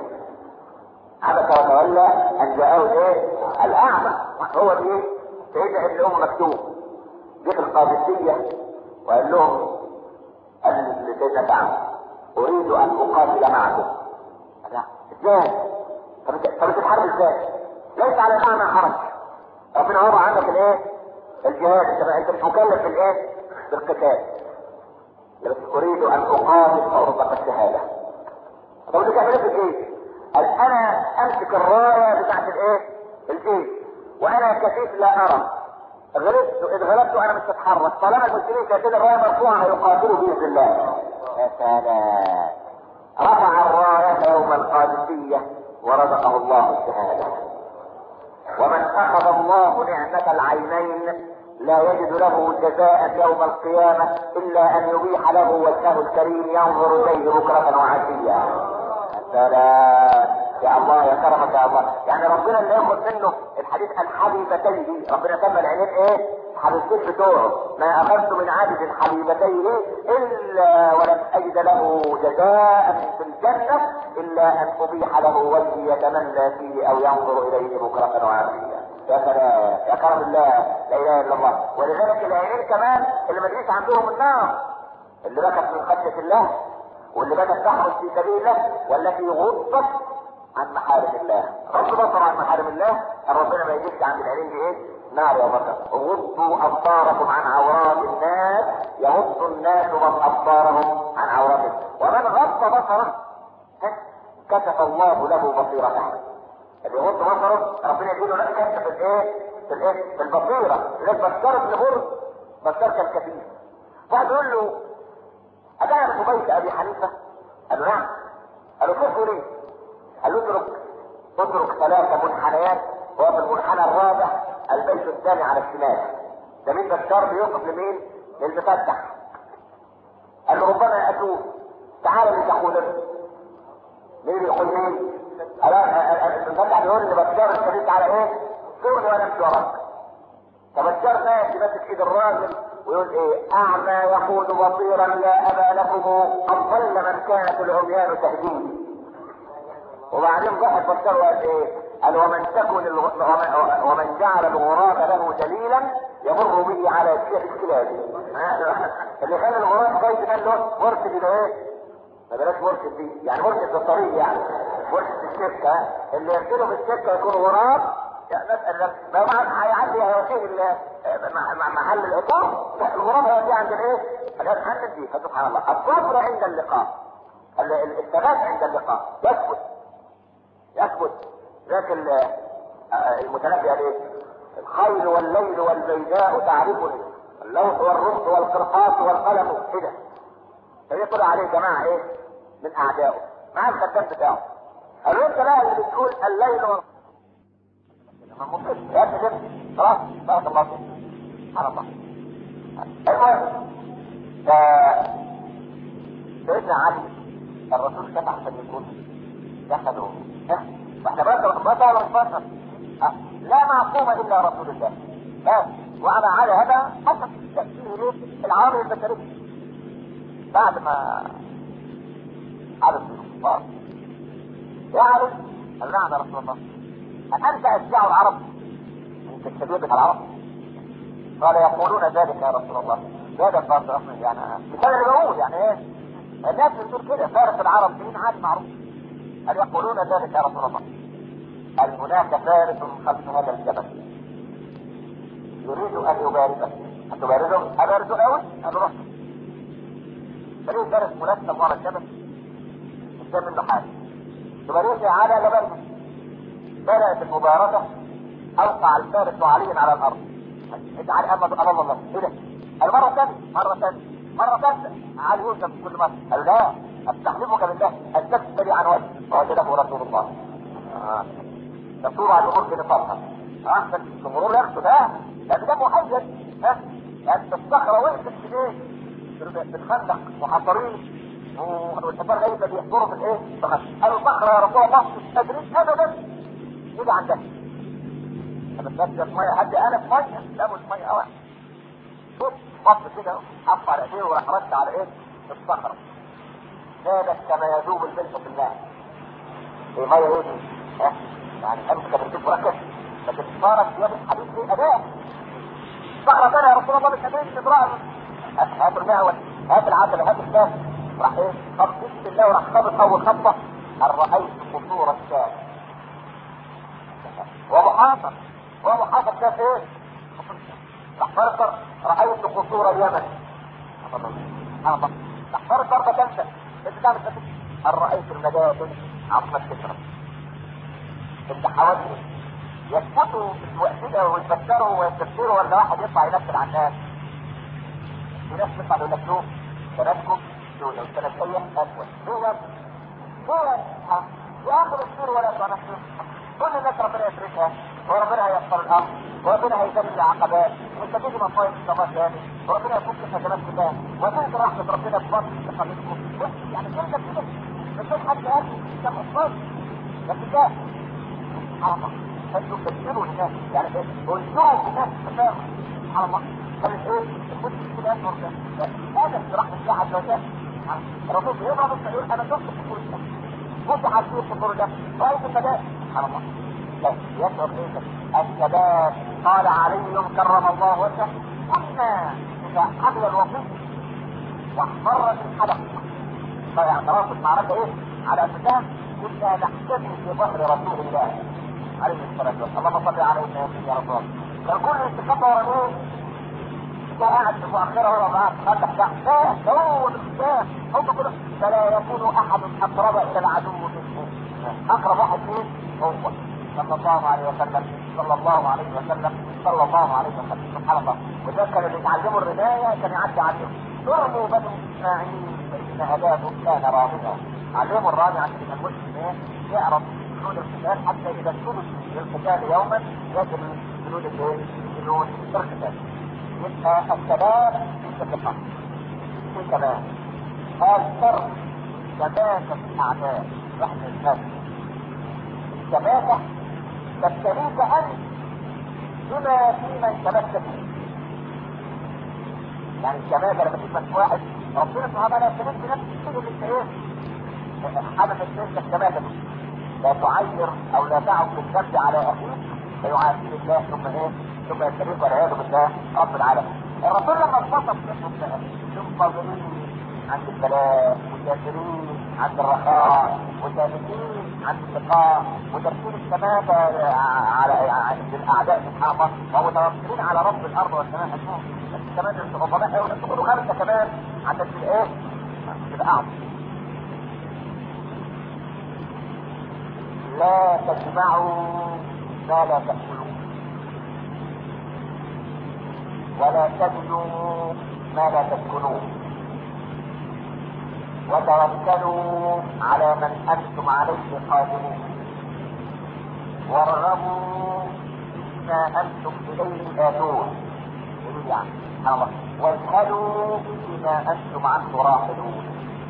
عبس وتولى ان جاءه ايه الاعمى هو ايه سيدنا ابن ام مكتوم جه القادسيه وقال لهم قال لسيدنا كعب اريد ان اقاتل معكم لا ازاي طب طب تتحارب ازاي ليس على الاعمى حرج ربنا وضع عندك الايه الجهاد انت انت مش مكلف بالايه بالقتال بس اريد ان اقاتل فارزق الشهاده طب انت كيف ايه قال انا امسك الرايه بتاعت الايه الجيش وانا كفيف لا ارى غلبت اذ غلبت انا مش هتحرك طالما المسلمين كده الرايه مرفوعه هيقاتلوا باذن الله يا سلام رفع الرايه يوم القادسيه ورزقه الله الشهاده ومن اخذ الله نعمه العينين لا يجد له جزاء يوم القيامه الا ان يبيح له وجهه الكريم ينظر اليه بكره وعشيا سلام يا الله يا كرمك يا الله يعني ربنا اللي ياخد منه الحديث الحبيبتين ربنا سمى العينين ايه حبيبتين بتوعه ما اخذت من عبد حبيبتيه الا ولم اجد له جزاء في الجنه الا ان ابيح له وجهي يتمنى فيه او ينظر اليه بكره وعافيه يا سلام يا كرم الله لا اله الا الله ولذلك العينين كمان اللي ما تجيش عندهم النار اللي بكت من خشيه الله واللي بدأت تحرس في سبيل الله والتي غضت عن محارم الله غض بصر عن محارم الله ربنا ما يجيبش عند العلم ايه نار يا بطل غضوا ابصاركم عن عورات الناس يغض الناس ابصارهم عن عوراتهم ومن غض بصره كشف الله له بصيرته اللي يغض بصره ربنا يجيله له كشف في الايه في الايه في البصيره لذلك بشار ابن برد بشار كان كفيف واحد يقول له أتعرف بيت أبي حنيفة؟ قال له نعم. قال له كيف ليه؟ قال له اترك اترك ثلاث منحنيات وفي المنحنى الرابع البيت الثاني على الشمال. ده مين بشار بيوقف لمين؟ للمفتح. قال له ربما أتوب تعال لتقولنا. مين اللي يقول مين؟ قال المفتح بيقول ان بشار الشريك على ايه؟ سوري وانا امشي وراك. فبشار ماشي ماسك ايد الراجل ويقول ايه اعمى يقول بصيرا لا ابا لكم قد ضل من كانت العميان تهديه وبعدين ضحك بشار وقال ايه قال ومن تكن الغ... ومن... ومن جعل الغراب له دليلا يمر به على شيء الكلاب اللي خلى الغراب كويس قال له مرشد ده ايه ما بلاش مرشد دي يعني مرشد في الطريق يعني مرشد في السكه اللي يرسله في السكه يكون غراب نسأل ما ما هيعدي هيوصيه محل العقاب الغراب هيوديه عند الايه؟ عشان حل دي فسبحان الله الصبر عند اللقاء الثبات عند اللقاء يثبت يثبت ذاك المتنبي قال ايه؟ الخيل والليل والبيداء تعرفني اللوح والرمح والقرطاس والقلم كده فيقول عليه جماعه ايه؟ من اعدائه مع الخدام بتاعه قالوا انت بقى اللي بتقول الليل والرمح يا ابني خلاص بارك الله فيك سبحان الله المهم ف سيدنا علي الرسول كان احسن يكون دخلوا واحنا بشر بشر مش بشر لا معصوم الا رسول الله بس وعلى على هذا حسب تأثير العوامل البشرية بعد ما عرف الكفار يعرف قال نعم يا رسول الله أنت أشجع العرب أنت الشبيه بتاع العرب قال يقولون ذلك يا رسول الله هذا فارس يعني مثال اللي بقول يعني ايه الناس بتقول كده فارس العرب مين عاد معروف قال يقولون ذلك يا رسول الله قال هناك فارس خلف هذا الجبل يريد ان يبارزه هتبارزه ابارزه قوي قال روح فليه فارس مرتب ورا الجبل مش ده منه حاجه تبارزه على لبرزه بدأت المبارزة أوقع الفارس علي على الأرض اجعل أمد أمام الله إيه ده؟ المرة الثانية مرة ثانية مرة ثالثة علي يوسف كل مرة قال لا أستحلفك بالله أن تكتري عن وجه فوجده رسول الله آه. تصور على الأمور بنفاقها اه بس المرور ياخده ده لأن ده محيد ها لأن الصخرة وقفت في ايه؟ بالخندق وحصرين والحصان ليس بيحضروا في الايه؟ قالوا الصخره يا رسول الله مش قادرين ابدا يجي عندها لما تنزل في ميه حد انا في ميه لا مش ميه واحد شوف بص كده حط على ايديه وراح رد على ايه؟ الصخره كادت كما يذوب الملح في الماء في ميه ايه دي؟ ها؟ يعني امسك بتجيب مركز لكن صارت يد الحديد في اداء صخره ثانيه يا رسول الله مش قادرين تدرأ هات الماء هات العسل هات الكاس راح ايه؟ طب بسم الله وراح خبط اول خبطه ان رايت قصور الشام ومحاصر ومحاصر كاس ايه؟ راح فرقر رايت قصور اليمن راح فرقر ضربه ثالثه انت تعمل ان رايت المدائن عظمه كسرى انت حوالي يثبتوا في الوقت ويتفكروا ويستفسروا ولا واحد يطلع ينكد على الناس في ناس تطلع يقول لك شوف سنتكم دولة والسنتية أسود دول دول وآخر السور ولا تنحر كل الناس ربنا يفرشها وربنا هيسر الأمر وربنا هيزال العقبات وانت تيجي مصايب السماء تاني وربنا يفك الهجمات كلها وتنزل رحمة ربنا بفضل تخليكم يعني كل ده كده مش حد قال كم أصفاد لكن ده سبحان الله فانتوا تبشروا الناس يعني انشروا الناس تماما سبحان الله كانت ايه المسلم كده يشعر ده هذا برحمة الله عز وجل الرسول يضرب السيول انا شفت الصخور ده فتح على الصخور ده رايت الثبات سبحان الله لا يشعر ايه الثبات قال علي كرم الله وجهه اما اذا حبل الوصي واحمرت الحلق فيعني خلاص المعركه ايه على اساس كنا نحتفي في ظهر رسول الله عليه الصلاه والسلام اللهم صل عليه وسلم يا رسول الله كان كل الاستخبار ورا ايه قاعد في مؤخره ورا بعض فتح ده هو الاختلاف هم كده فلا يكون احد اقرب الى العدو منه اقرب واحد مين هو صلى الله عليه وسلم صلى الله عليه وسلم صلى الله عليه وسلم سبحان الله وده كانوا بيتعلموا الرمايه كان يعدي عليهم ضربوا بنو اسماعيل فان اباه كان راضيا علموا الرابع عشان يبقى المسلم ايه يعرف جنود القتال حتى اذا اشتروا للقتال يوما يجب جنود الايه؟ جنود القتال يبقى الثبات في الثقة في كمان قال شر ثبات الاعداء رحمة الناس الثباتة تبتليك انت بما في من ثبت فيه يعني الشباب لما تثبت واحد ربنا سبحانه وتعالى يثبت بنفس الشيء اللي انت ايه حدث الشركة الثباتة لا تعير او لا تعب بالذنب على اخيك فيعافيه الله ثم ايه ثم يستريق والعياذ بالله رب العالمين الرسول لما انتصف ثم ظلمين عند البلاء مجاهرين عند الرخاء مجاهدين عند اللقاء مدرسين السماء على عند الاعداء سبحان الله ومتوكلين على رب الارض والسماء اشوف بس كمان انتوا غضباء قوي انتوا خدوا خمسه كمان عشان تبقى ايه؟ تبقى اعظم لا تجمعوا ما لا تأكلون ولا تبنوا ما لا تسكنون وتوكلوا على من انتم عليه قادرون وارغبوا فيما انتم اليه آتون يعني الله واسألوا فيما انتم عنه راحلون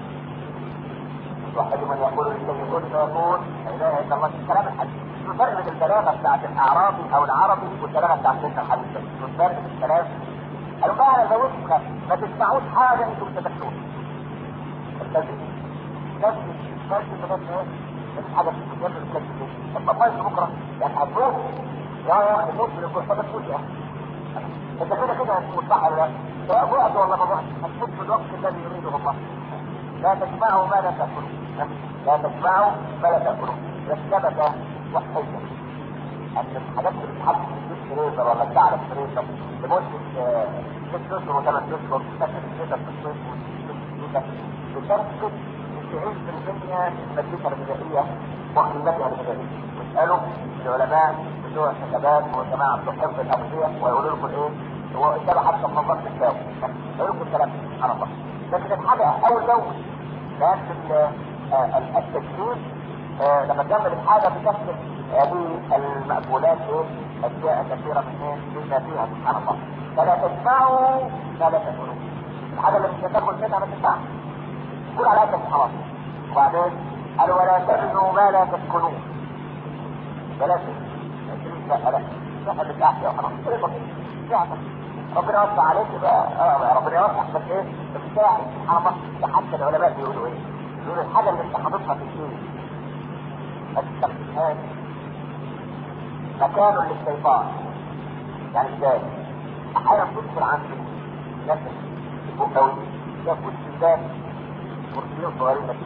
واحد من يقول الذي يقول فيقول لا اله الا الله الكلام الحديث الفرق بين البلاغه بتاعت الاعرابي او العربي والبلاغه بتاعت سيدنا الحديث الفرق في الكلام قالوا بقى انا زودتك ما تسمعوش حاجه انتم تتكلمون التزم تزم تزم تزم ايه؟ مفيش حاجه في الكتاب التزم طب ما يجي بكره يعني هتروح يا يا اخي نص لكل طب تقول يا انت كده كده هتموت صح ولا لا؟ سواء وقت ولا ما وقت هتموت في الوقت الذي يريده الله لا تجمعوا ما لا تاكلوا لا تجمعوا ما لا تاكلوا الثبت وحيدا ان الحاجات اللي بتتحط في الديش فريزر ولا بتاع الفريزر لمده ست اشهر وثمان اشهر تاكل الفريزر في الصيف تشكل 90% من مادتها الغذائيه وقيمتها الغذائيه واسالوا العلماء بتوع الحسابات والجماعه بتوع حفظ الاغذيه ويقولوا لكم ايه هو اتبع حتى منظمه التساوي يقولوا لكم الكلام سبحان الله لكن الحاجه اول جو كان التجديد لما تعمل الحاجه بتكتب هذه المأكولات ايه اشياء كثيره من ايه مما فيها سبحان الله فلا تجمعوا ما لا تاكلوا الحاجه اللي مش هتاكل منها ما تنفعش كل على قدك خلاص وبعدين قال ولا تبنوا ما لا تسكنون بلاش 20 شقه لا الشقه بتاعتي وخلاص ايه بسيط ربنا يوسع عليك بقى اه ربنا يوسع بس ايه بتساعد سبحان الله ده حتى العلماء بيقولوا ايه؟ يقولوا الحاجه اللي انت حاططها في الدين ما تستخدمهاش مكان للشيطان يعني ازاي؟ احيانا تدخل عند الناس الفقهاوي ده كرسي الباب كرسيين صغيرين بس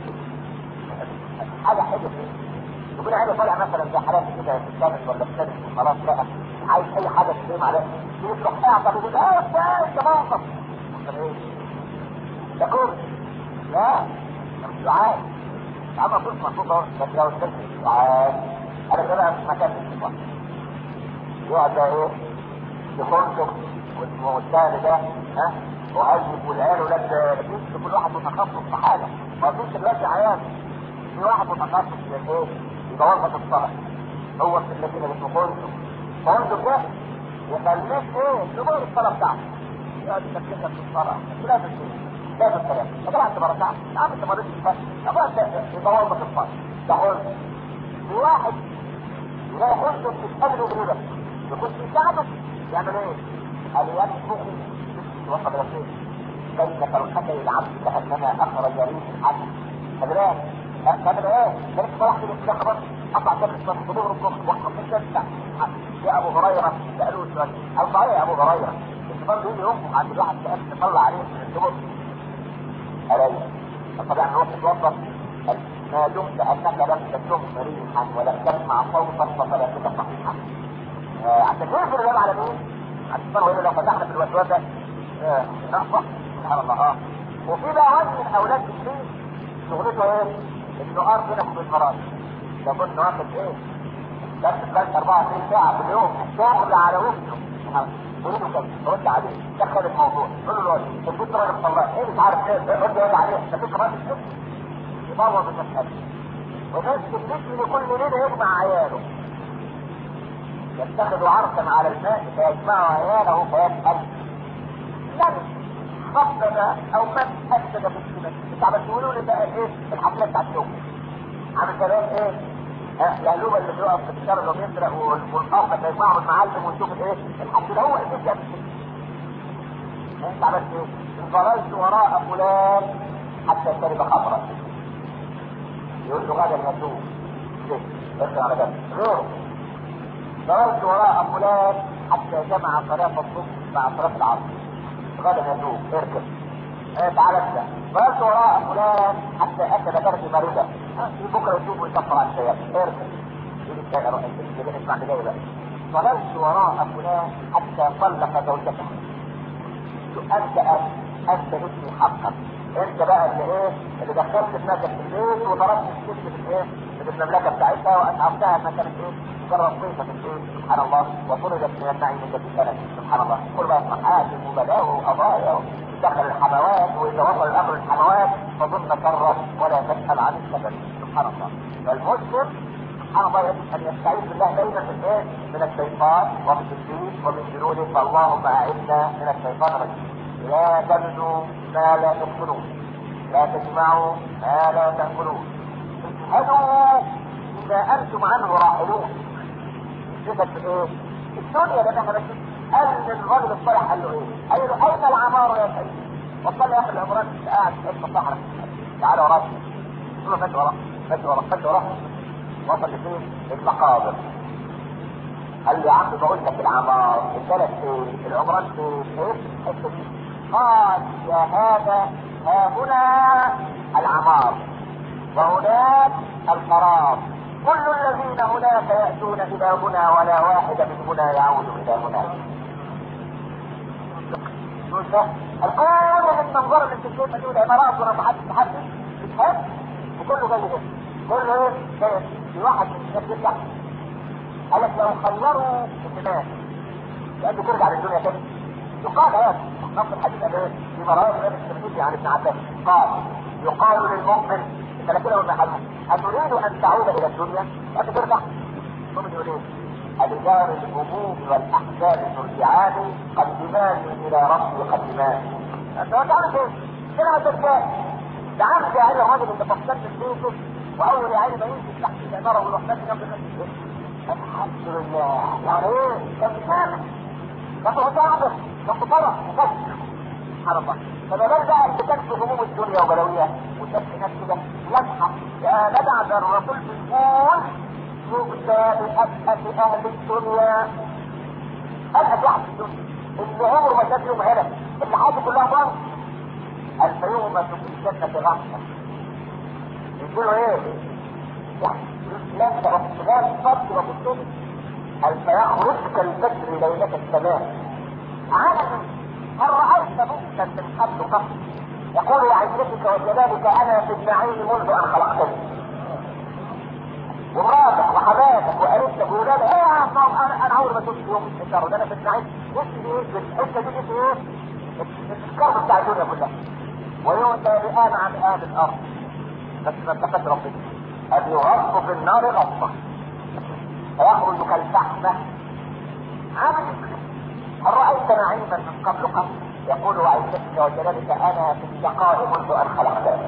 حاجه حلوه يكون عينه طالع مثلا زي حالات كده في الشمس ولا في الشمس وخلاص بقى عايز اي حاجه تقيم عليه يروح اعطى يقول اه استاذ انت موقف طب ايه؟ ده كرسي لا مش دعاء اما كنت مبسوط اهو بس لو استلت دعاء انا كده في مكان الاستفاضه يقعد بقى ايه يخرجوا والثاني ده ها وهيجب والعيال ولاد بنت كل واحد متخصص في حاجه ما فيش دلوقتي عيال في واحد متخصص في ايه؟ يتوظف الصلاه هو في الذين اسمه فندق فندق ده يخليك ايه تمر الصلاه بتاعته يقعد يتكلم في الصلاه لازم لازم الكلام طبعا انت مرتاح يا عم انت مريت الفجر طبعا انت يتوظف الصلاه ده فندق في واحد يلاقي فندق في القبر وغيره يكون يساعده يعمل ايه؟ قال ينفخ وصل رسول كيف تلقتي العبد كانما اخرج ريح الحج فبلاش تعمل ايه؟ كانت صلاح في الاسلام خلاص قطع كام الصف ظهر الصف وقف الجنة يا ابو هريره سالوه سؤال او صحيح يا ابو هريره انت برضه يجي يوم عند الواحد سال تطلع عليه من الدبر علي طبعا هو تتوظف ما دمت انك لم تشم ريحا ولم تسمع صوتا فصلاتك صحيحه عشان يغفر الباب على مين؟ عشان الله لو فتحنا في الوسوسه نحفظ سبحان الله اه وفي بقى وزن من اولاد الدين شغلته ايه؟ انه ارض لكم بالمرض ده كنت واخد ايه؟ درس الدرس 24 ساعه في اليوم شغل على وشه قولوا له كده رد عليه دخل الموضوع قول له انت كنت راجل طلع ايه مش عارف ايه رد عليه انت كنت راجل يبوظ المساله وناس بتجري كل ليله يجمع عياله يتخذ عرسا على الماء فيجمع عياله فيسأل من خفض او من افسد في السنة انت عم تقولوا لي بقى ايه الحفلة بتاعت اليوم عامل كلام ايه القلوبة اللي بيقف في الشرق وبيسرق والقافة يجمعوا المعلم ونشوف الايه الحفلة هو ايه كده انت عملت ايه انفرجت وراء فلان حتى شرب خمرا يقول له غدا يتوب ليه؟ ارجع على جنب غيره ضربت وراء فلان حتى جمع صلاة الصبح مع صلاة العصر غدا يتوب اركب اه تعالى ابدا ضربت وراء فلان حتى اكل برد مريضة في بكره يتوب ويكفر عن الشيء اركب يجي الثاني روح انت اسمع اللي جاي بقى ضربت وراء فلان حتى طلق زوجته انت انت انت اسمي حقا انت بقى اللي ايه اللي دخلت دماغك في البيت وضربت الست في الايه في المملكه بتاعتها واتعبتها ما كانت ايه مجرد صيفه في البيت سبحان الله وطردت من النعيم الذي كانت سبحان الله كل بقى محاكم وبلاوي وقضايا دخل الحموات واذا وصل الامر الحموات فظن كره ولا تسال عن السبب سبحان الله فالمسلم سبحان الله يجب ان يستعيذ بالله دائما من ايه؟ من الشيطان ومن الدين ومن جنوده فاللهم اعنا من الشيطان الرجيم لا تبنوا ما لا تدخلون لا تجمعوا ما لا تأكلون اجهدوا إذا أنتم عنه راحلون صفة ايه؟ الدنيا ده احنا بس قال للراجل الصالح قال له ايه؟ قال له أين العمار يا سيدي؟ وصل يا أخي العمران قاعد في الصحراء تعال وراك قال له فات وراه فات وراه فات وراه وصل لفين؟ المقابر قال له يا عم بقول لك العمار البلد فين؟ العمران فين؟ ايه؟ الحته دي قال يا هذا ها هنا العمار وهناك القرار كل الذين هناك يأتون إلى هنا ولا واحد من هنا يعود إلى هناك القول من منظر اللي بتشوفها دي والعمارات ورفعات التحدث بتحب وكله زي ده كله ايه؟ في واحد من الناس يطلع قال لك لو خيروا الدماء لأنه ترجع للدنيا تاني يقال هذا نص الحديث قال ايه؟ في مرايا غير الترمذي عن ابن عباس قال يقال للمؤمن ثلاثين ولا حلوة أتريد أن تعود إلى الدنيا؟ لا ترجع ثم يقول ايه؟ الرجال الهموم والأحزان ترجعان قدمان إلى ربي قدمان أنت ما تعرف ايه؟ كده ما ترجع ده عارف يا عيني الراجل اللي فصلت بيته واول يا عيني ما ينزل تحت العماره ويروح ماشي جنب الناس الحمد لله يعني ايه كان ساكت كان متعبر كان مطرح مفكر سبحان الله فما بال بقى اللي كان في هموم الدنيا وبلاويها وشاف ناس كده لمحه يا جدع ده الرسول بيقول يؤتى بأسأل أهل الدنيا أسأل واحد في الدنيا اللي عمره ما شاف يوم هنا اللي حياته كلها ضرب الفيوم في الجنة غمسة يقولوا ايه؟ لا لا فرق وبالسن الفيخرج كالفجر ليلة السماء عالم هل رأيت مؤمنا من قبل قبل يقول يا عزتك وجلالك انا في النعيم منذ ان خلقتني ومراتك وحبابك وقريبتك وولادك ايه يا عم انا انا عمري ما شفت يوم الشر ده انا في النعيم نفسي ايه الحته دي نفسي ايه الكرب بتاع الدنيا كلها ويؤتى بآن عن آل الأرض بس ما اتقت ربنا أن يغص في النار غصة فيخرج كالفحمة عامل هل رأيت نعيما من قبل قبل يقول وعزتك وجلالك أنا في الشقاء منذ أن خلقتني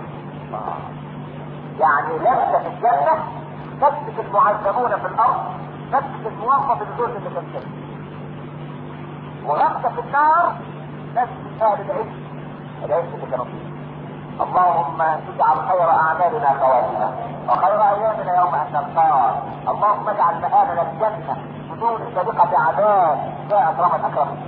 يعني لمسة في الجنة تمسك المعذبون في الأرض تمسك الموظف الجزء اللي تمسك وغمسة في النار تمسك أهل العلم العلم اللي كانوا فيه اللهم اجعل خير اعمالنا خواتنا وخير ايامنا يوم ان نلقاك اللهم اجعل مآلنا الجنه بدون سابقه عذاب يا اكرم الاكرم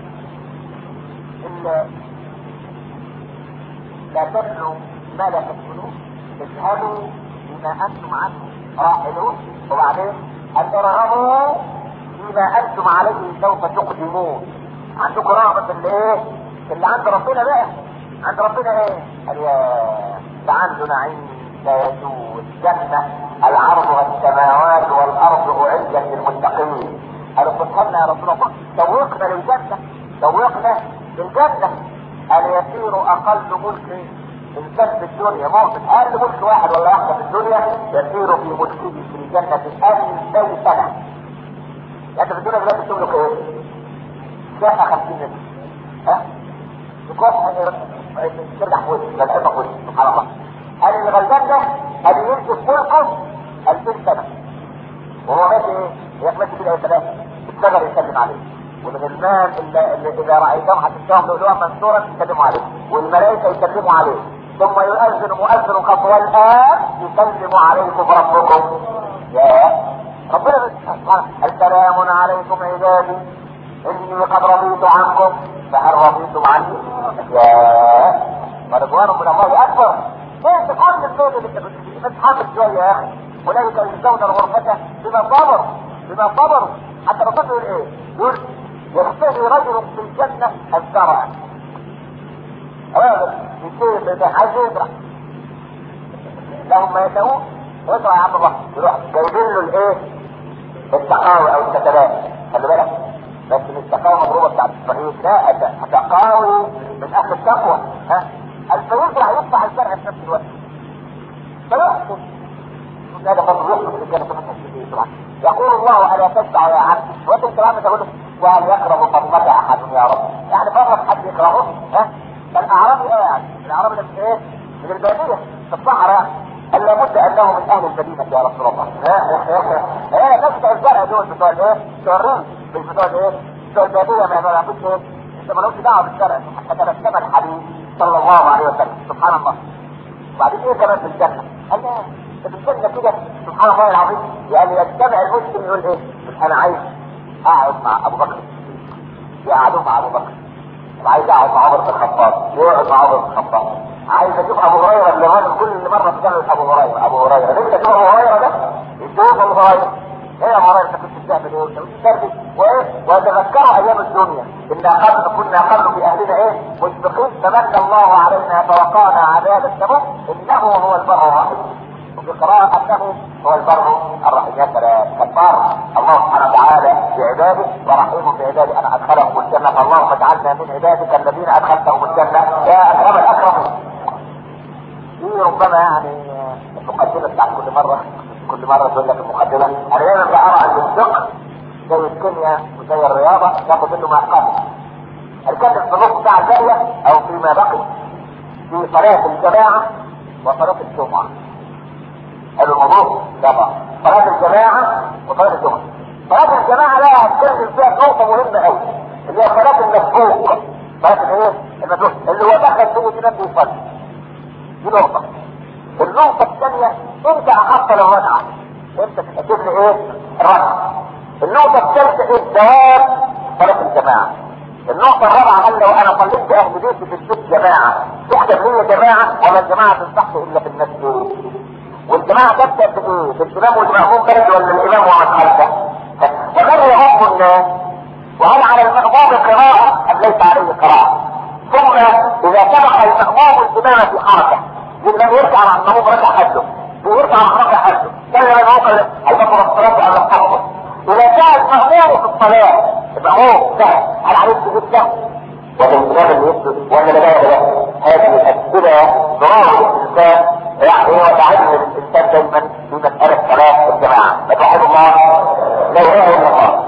لا تبلوا ما لا تدخلون اذهبوا بما انتم عنه راحلون وبعدين ان ترغبوا فيما انتم عليه سوف تقدمون عندكم رغبه اللي ايه اللي عند ربنا بقى عند ربنا ايه؟ قال يا ده عنده نعيم لا يزول جنة العرض السماوات والأرض أعدت للمتقين قالوا ادخلنا يا رسول الله شوقنا للجنة شوقنا للجنة قال يسير أقل ملك إنسان في الدنيا موقف أقل ملك واحد ولا واحدة في الدنيا يسير في ملكه في الجنة ألفي سنة يعني في الدنيا دلوقتي تملك إيه؟ شقة 50 متر ها؟ يكون ترجع في وجهك تلعبك في وجهك سبحان الله قال اللي غلبان ده قال يمشي في ملكه 2000 سنه وهو ماشي ايه؟ هي ماشي كده يا سلام الشجر يسلم عليه والغلمان اللي, اللي اذا رايتهم هتشتهم لؤلؤا منثورا يسلموا عليه والملائكه يسلموا عليه ثم يؤذن مؤذن قد والان يسلم عليكم ربكم يا ربنا سبحانه السلام عليكم عبادي اني قد رضيت عنكم فهل رضيتم عني؟ يا ورضوان من الله اكبر انت كل الدول اللي انت بتتحمل شويه يا اخي اولئك يجزون الغرفه بما صبروا بما صبروا حتى الرسول يقول ايه؟ يقول يختفي رجل في الجنه الزرع راجل يصير ده عايز يزرع لهم ما يشاءون ويزرع يا عم الله يروح جايبين له الايه؟ التقاوي او الكتلات خلي بالك بس مش تقاوي مضروبه بتاعت الصحيح لا ده تقاوي من اهل التقوى ها الفيزرع يقطع الزرع في نفس الوقت فيحكم هذا برضه يحكم في الجنه طبعا يقول الله الا تدفع يا عبد وانت الكلام تقول وهل يقرب فضلك احد يا رب يعني فرق حد يقرأه ها فالاعرابي قاعد الاعرابي ده من ايه؟ من الباديه في الصحراء قال لابد انه من اهل المدينه يا رسول الله ايه نفس الزرع دول بتوع الايه؟ بتوع الريف مش بتوع الايه؟ بتوع الباديه ما يعملوش ايه؟ انت مالوش دعوه بالزرع حتى تبسم الحبيب صلى الله عليه وسلم سبحان الله وبعدين ايه كمان في الجنه؟ قال لا في الجنه كده سبحان الله العظيم يعني يجتمع المسلم يقول ايه؟ انا عايز اقعد مع ابو بكر يقعدوا مع ابو بكر وعايز اقعد مع عمر بن الخطاب يقعد مع عمر بن الخطاب عايز اشوف ابو هريره اللي الراجل كل مره بتعمل ابو هريره ابو هريره ليه تشوف ابو هريره ده؟ يشوف ابو هريره ايه يا ابو هريره انت كنت بتعمل ايه؟ انت كنت بتعمل وايه؟ وتذكروا ايام الدنيا انا قبل كنا قبل في اهلنا ايه؟ مشفقين فمن الله علينا فوقانا عذاب السموم انه هو البر الرحيم وفي قراءة أنه هو البر الرحيم يا سلام كفار الله سبحانه وتعالى بعباده ورحيم بعباده أنا أدخلهم الجنة اللهم اجعلنا من عبادك الذين أدخلتهم الجنة يا أكرم الأكرمين دي ربما يعني المقدمة بتاعت كل مرة كل مرة تقول لك المقدمة أنا دايما بقرا عن الفقه زي الكيمياء وزي الرياضة ياخد منه ما يقابل الكاتب في النص بتاع الجارية أو فيما بقي في صلاة الجماعة وصلاة الجمعة قالوا الموضوع طبعا صلاة الجماعة وصلاة الجمعة صلاة الجماعة لا هتكلم فيها نقطة مهمة قوي اللي هي صلاة المسبوق صلاة الايه؟ المسبوق اللي هو دخل فيه كده بيصلي دي نقطة النقطة الثانية انت احط الركعة انت تحسب لي ايه؟ الركعة النقطة الثالثة ايه؟ دوام صلاة الجماعة النقطة الرابعة قال لو انا صليت اهل بيتي في البيت جماعة تحسب لي جماعة ولا الجماعة تنصح الا في المسجد والجماعة تبدأ بايه؟ بالامام والمأموم بس ولا الامام ومن خلفه؟ ومن يهم الناس؟ وهل على المأموم قراءة ام ليس عليه قراءة؟ ثم اذا سبق المأموم الامام في حركة يبقى يرجع مع المأموم ركع حده ويرجع مع ركع حده كان لما يوقع البصر الصلاة على الحفظ اذا كان المأموم في الصلاة المأموم سهل هل عليه سجود سهل؟ والانتباه اللي يسجد ولا لا لا هذه الأسئلة ضرورة الإنسان يعني هو تعلم الإنسان دايما في مسألة صلاة الجماعة فتوحد الله لا إله إلا الله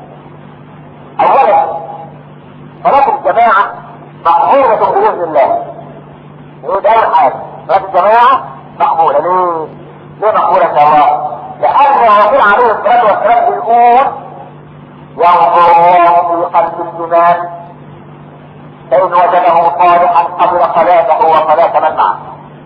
أولا صلاة الجماعة مقبولة بإذن الله ايه ده اول حاجه صلاه الجماعه مقبوله ليه؟ ليه مقبوله ان شاء الله؟ لان الرسول عليه الصلاه والسلام بيقول ينظر الله في قلب الإيمان فإن وجده صالحا قبل صلاته وصلاة من معه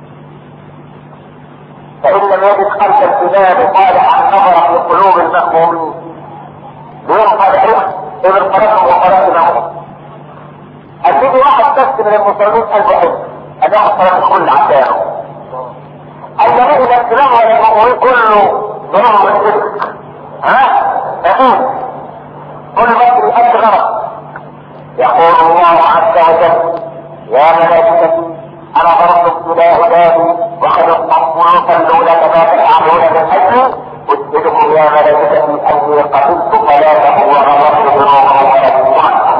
فإن لم يجد قلب الإيمان صالحا نظر في قلوب المأمومين ليرفع العلم ابن صلاته وصلاة معه أديني واحد بس من المسلمين قلبه حلو أن ياخد صلاة الكل عشانه الجميع الاسلام والمؤمنين كله ضرب الصدق ها يقول كل مصري قد غلط يقول الله عز وجل يا ملائكتي انا ضربت الى هداه وقد اصبحوا يصلون كما تفعلون من اجلي اشهدكم يا ملائكتي اني قبلت صلاته وغفرت ذنوبهم ولكم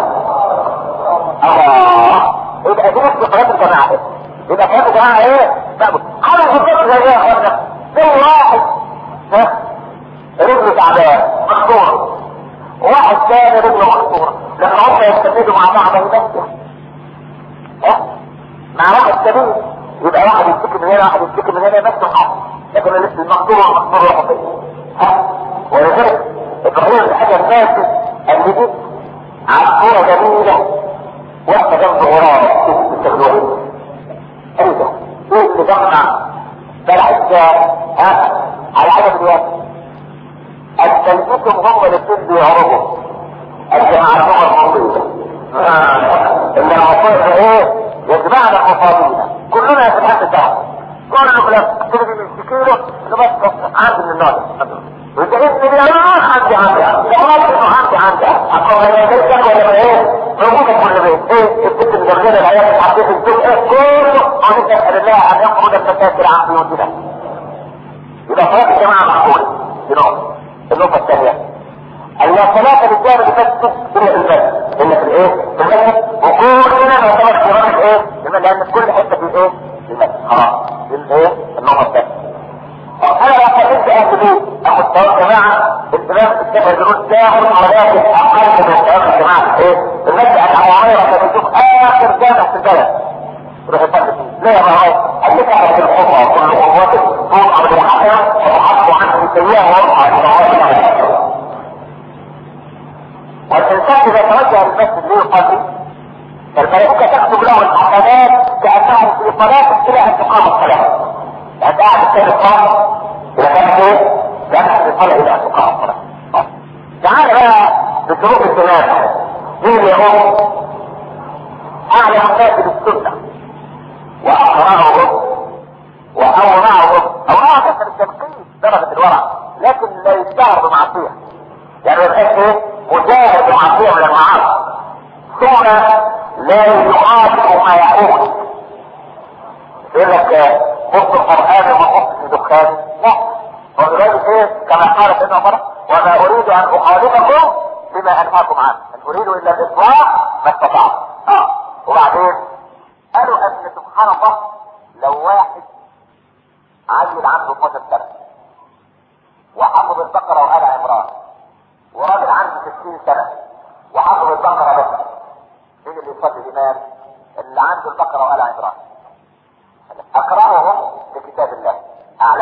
الله يبقى دي نفس صلاه الجماعه يبقى صلاه الجماعه ايه؟ تعبد حاجه في الفكره زي ايه يا اخوانا؟ زي واحد ها رجله تعبان مخطوره واحد ثاني رجله مخطوره لما هم يستفيدوا مع بعض يبقى ها مع واحد سبيل يبقى واحد يشتكي من هنا واحد يشتكي من هنا نفس الحق لكن لسه المقتول والمقتول واحد ها ولذلك ابراهيم الحاجه الناس اللي دي عصفوره جميله واحده جنب غرابه تستخدموها ايه ده؟ ايه اللي جمع بلع الشام ها على عدد الوقت التلبيسهم هم الاثنين بيعرضوا الجماعة الموضوعية اللي المفروض ايه يجمعنا مفاضينا كلنا يتحدث سوا كل لك تيجي تشتكيله انه بس عندي من النار وانت اسمي لي انا عندي عندي والله انه عندي عندي اقول انا بيتك ولا ايه موجودة كل بيت ايه الست مجرجلة العيال حطيت الزوج ايه كله ونسأل الله ان يخرج المساكر عن بيوتنا يبقى صلاة الجماعة معقولة دي نقطة النقطة الثانية أن صلاة الرجال بتسكت إلا في المسجد إلا في الإيه؟ في المسجد وكلنا نعتبر في رأي إيه؟ لما لأن في كل حتة في الإيه؟ في المسجد خلاص دي الإيه؟ النقطة الثانية طب أنا لو قلت أهل بيت أخد صلاة جماعة الإمام الشافعي بيقول ساهر ولكن أقل من صلاة الجماعة في إيه؟ في المسجد أبو عميرة كان بيشوف آخر جامع في البلد يروح يصلي فيه ليه يا مرة؟ قال لك أحد الخطوة كل خطوات توقع بالحسنة وتحط عنه السيئة ويرفع الصلاة والإنسان إذا توجه المسجد ليصلي فالملائكة تكتب له الحسنات كأنه في صلاة إلى أن تقام الصلاة يعني قاعد السيد الصلاة إذا كانت إيه؟ كانت في الصلاة إلى أن تقام الصلاة تعال بقى بشروط السنة مين اللي هو أعلم الناس بالسنة وأقرأهم وأورعهم أورعهم كسر التنقيد درجة الورع لكن لا يشتهر بمعصية يعني يبقى ايه مجاهد بمعصية من المعاصي ثم لا يخالف ما يقول يقول لك قص القرآن وقص الدخان لا ولذلك ايه كما قال سيدنا عمر وما اريد ان اخالفكم بما انهاكم عنه ان اريد الا الاصلاح ما استطعت اه وبعدين قالوا ان سبحان الله لو واحد عيل عنده 12 سنه وحفظ البقره وآل عمران وراجل عنده 60 سنه وحفظ البقره بس مين اللي يصلي الامام اللي عنده البقره وآل عمران اقرأهم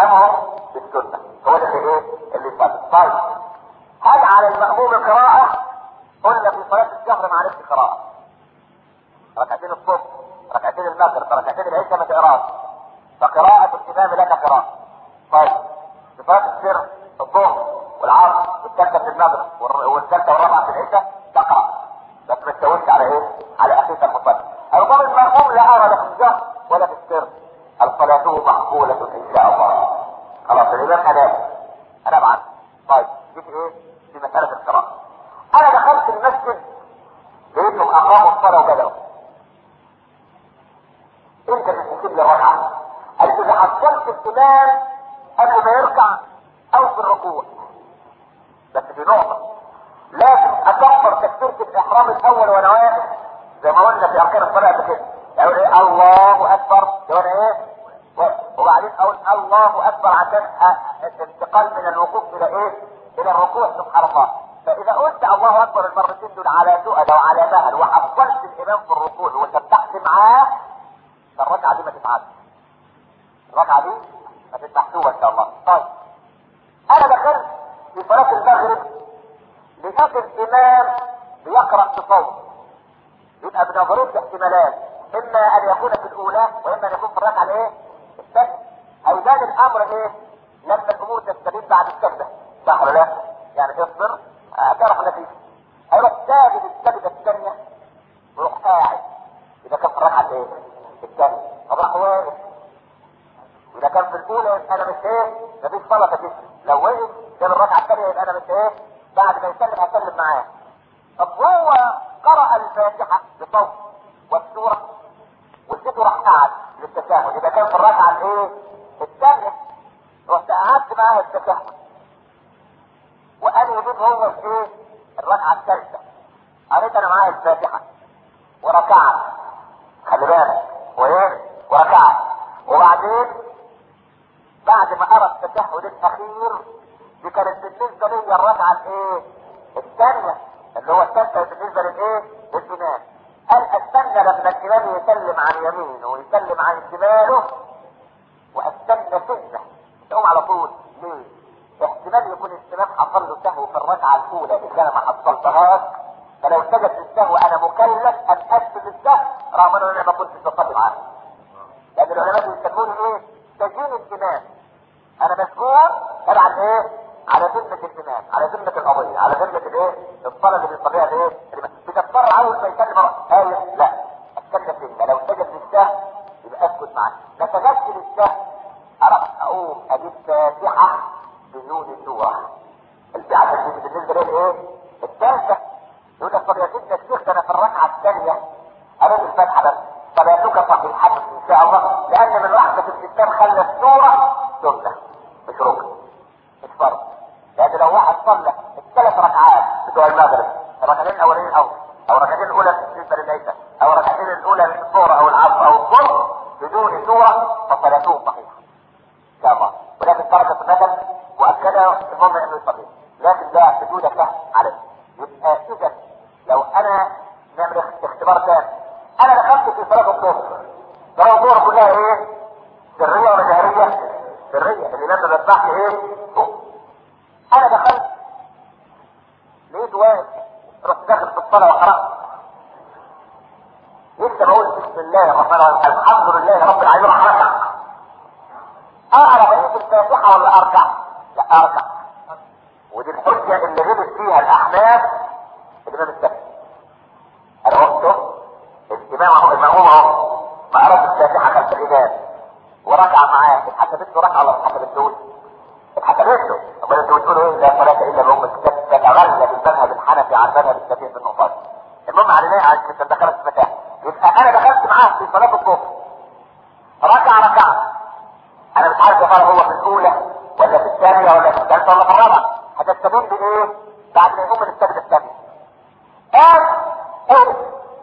قيامهم بالسنة هو ده اللي ايه اللي يصلي طيب هل على المأموم قراءة قلنا في صلاة الجهر ما عرفت قراءة ركعتين الصبح ركعتين المغرب ركعتين العشاء ما تقراش فقراءة الإمام لك قراءة طيب في صلاة السر الظهر والعصر والثالثة في المغرب والثالثة والرابعة في العشاء تقرأ بس ما تسويش على ايه؟ على أخيك المصلي القول المأموم لا أرى لا في الجهر ولا في السر الصلاة مقبولة إن شاء الله خلاص الإمام أنام أنام عنه طيب دي ايه؟ في مسألة القراءة أنا دخلت المسجد لقيتهم أقاموا الصلاة وبدأوا أنت تستجيب للركعة قال إذا حصلت الإمام قبل ما يركع أو في الركوع بس في نقطة لازم أكبر تكبيرة الإحرام الأول وأنا واقف زي ما قلنا في أركان الصلاة قبل كده أقول إيه الله أكبر وأنا إيه وبعدين اقول الله اكبر عشان الانتقال من الوقوف الى ايه الى الركوع سبحان الله فاذا قلت الله اكبر المرتين دول على سؤال او على مهل وحصلت الامام في الركوع وسبحت معاه فالركعه دي ما تتعدش الركعه دي ما تتمحسوبه ان شاء الله طيب انا دخلت في صلاه المغرب لقيت الامام بيقرا بصوت يبقى بنظريه احتمالات اما ان يكون في الاولى واما ان يكون في الركعه الايه الثانيه هيبان الامر ايه لما الامور تستبين بعد السجده صح ولا لا يعني اصبر هتعرف النتيجه هيروح ساجد السجده الثانيه ويروح قاعد اذا كان في الركعه الايه الثانيه طب راح واقف اذا كان في الاولى يبقى انا مش ايه مفيش صلاه كده لو وقف جاب الركعه الثانيه يبقى انا مش ايه بعد ما يسلم هسلم معاه طب هو قرأ الفاتحة بصوت والسورة والست راح قعد للتشهد اذا كان في الركعه الايه الثانيه رحت قعدت معاه التشهد وقال يجيب هو في ايه الركعه الثالثه قريت انا معاه الفاتحه وركعت خلي بالك وايه وركعت وبعدين بعد ما قرا التشهد الاخير دي كانت بالنسبه لي الركعه الايه الثانيه اللي هو الثالثه بالنسبه للايه للامام قال استنى لما الامام يسلم عن يمينه ويسلم عن شماله واستنى سنه تقوم على طول ليه؟ احتمال يكون الامام حصل له سهو في الركعه الاولى اذا انا ما حصلتهاش فلو سجد للسهو انا مكلف ان اسجد السهو رغم ان انا ما كنتش بصلي معاه. لان العلماء بيسمونه ايه؟ تزيين الامام. انا مسجون طبعا ايه؟ على ذمة الإمام، على ذمة القضية، على ذمة الإيه؟ الصلاة اللي بيصليها الإيه؟ بتضطر عاوز ما يسلم آية، لا، أتكلم فيها، لو سجد للسهو يبقى أسكت معاه، ما سجدش للسهو أروح أقوم أجيب فاتحة بدون سورة. الفاتحة دي بالنسبة لي إيه؟ الثالثة يقول لك طب يا سيدنا الشيخ أنا في الركعة الثانية أنا الفاتحة بس، طب يأتوك صحيحة إن شاء الله، لأن من رحمة الإسلام خلى السورة سنة مش ركن مش فرض. لان لو واحد صلى الثلاث ركعات بتوع المغرب الركعتين الاولين او او الركعتين الاولى بالنسبه للعشاء او الركعتين الاولى للظهر او العصر او الظهر بدون سوره فصلاتهم صحيحه. ان شاء الله ولكن ترك النفل واكدها المهم انه يصلي لكن لا سجود سهل عليه. يبقى اذا لو انا نعمل اختبار ثاني انا دخلت في صلاه الظهر صلاه الظهر كلها ايه؟ سريه ولا جهريه؟ سريه اللي لما بذبحش ايه؟ انا دخلت لقيت واقف رحت داخل في الصلاه وقرات لسه بقول بسم الله الرحمن الرحيم الحمد لله رب العالمين ركع اقرا بقيه الفاتحه ولا اركع؟ لا اركع ودي الحجه اللي غلط فيها الاحناف الامام السبت انا وقته الامام اهو الماموم اهو ما قراش الفاتحه خلف الامام وركع معاه اتحسبت له ركعه ولا اتحسبت له اتحسبت له امال انتوا بتقولوا ايه لا صلاه الا بام الكتاب تتغلب المذهب الحنفي عن مذهب الشافعي في النقاط المهم علينا عشان مش دخلت في مكان يبقى انا دخلت معاه في صلاه الظهر ركع ركعه انا مش عارف يا ترى هو في الاولى ولا في الثانيه ولا في الثالثه ولا في الرابعه هتستفيد بايه؟ بعد ما يقوم من السجده الثانيه قال ايه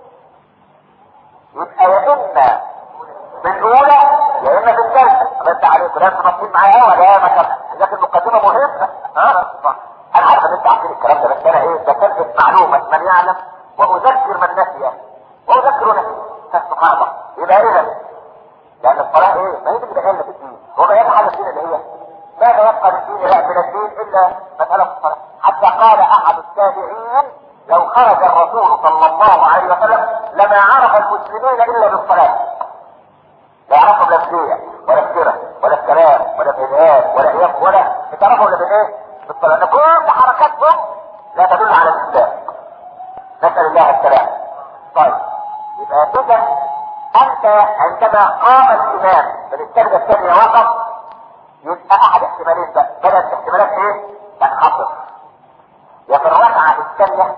يبقى يا اما في الاولى يا اما في الثالثه بس عليكم لازم تنصيب معايا ولا ما لكن المقدمه مهمه ها صح انا عارف ان انت عارفين الكلام ده بس انا ايه بكلم معلومه من يعلم واذكر من نسي واذكر نفسي سبحان الله يبقى اذا لان الصلاه ايه؟ ما هي دي اللي في الدين هو بيان حاجه فينا اللي هي ماذا يبقى للدين لا من الدين الا مسألة الصلاة حتى قال احد التابعين لو خرج الرسول صلى الله عليه وسلم لما عرف المسلمين الا بالصلاة لا يعرفهم لا البيع ولا السرة ولا الكلام ولا الإذهاب ولا إياب ولا يتعرفوا الا بالايه؟ بالصلاة لأن كل حركاتهم لا تدل على الإسلام نسأل الله السلام طيب يبقى إذا أنت عندما قام الإمام في السجدة الثانية وقف يبقى أحد احتمالين بقى بدأت احتمالات إيه؟ تنحصر يا في الركعة الثانية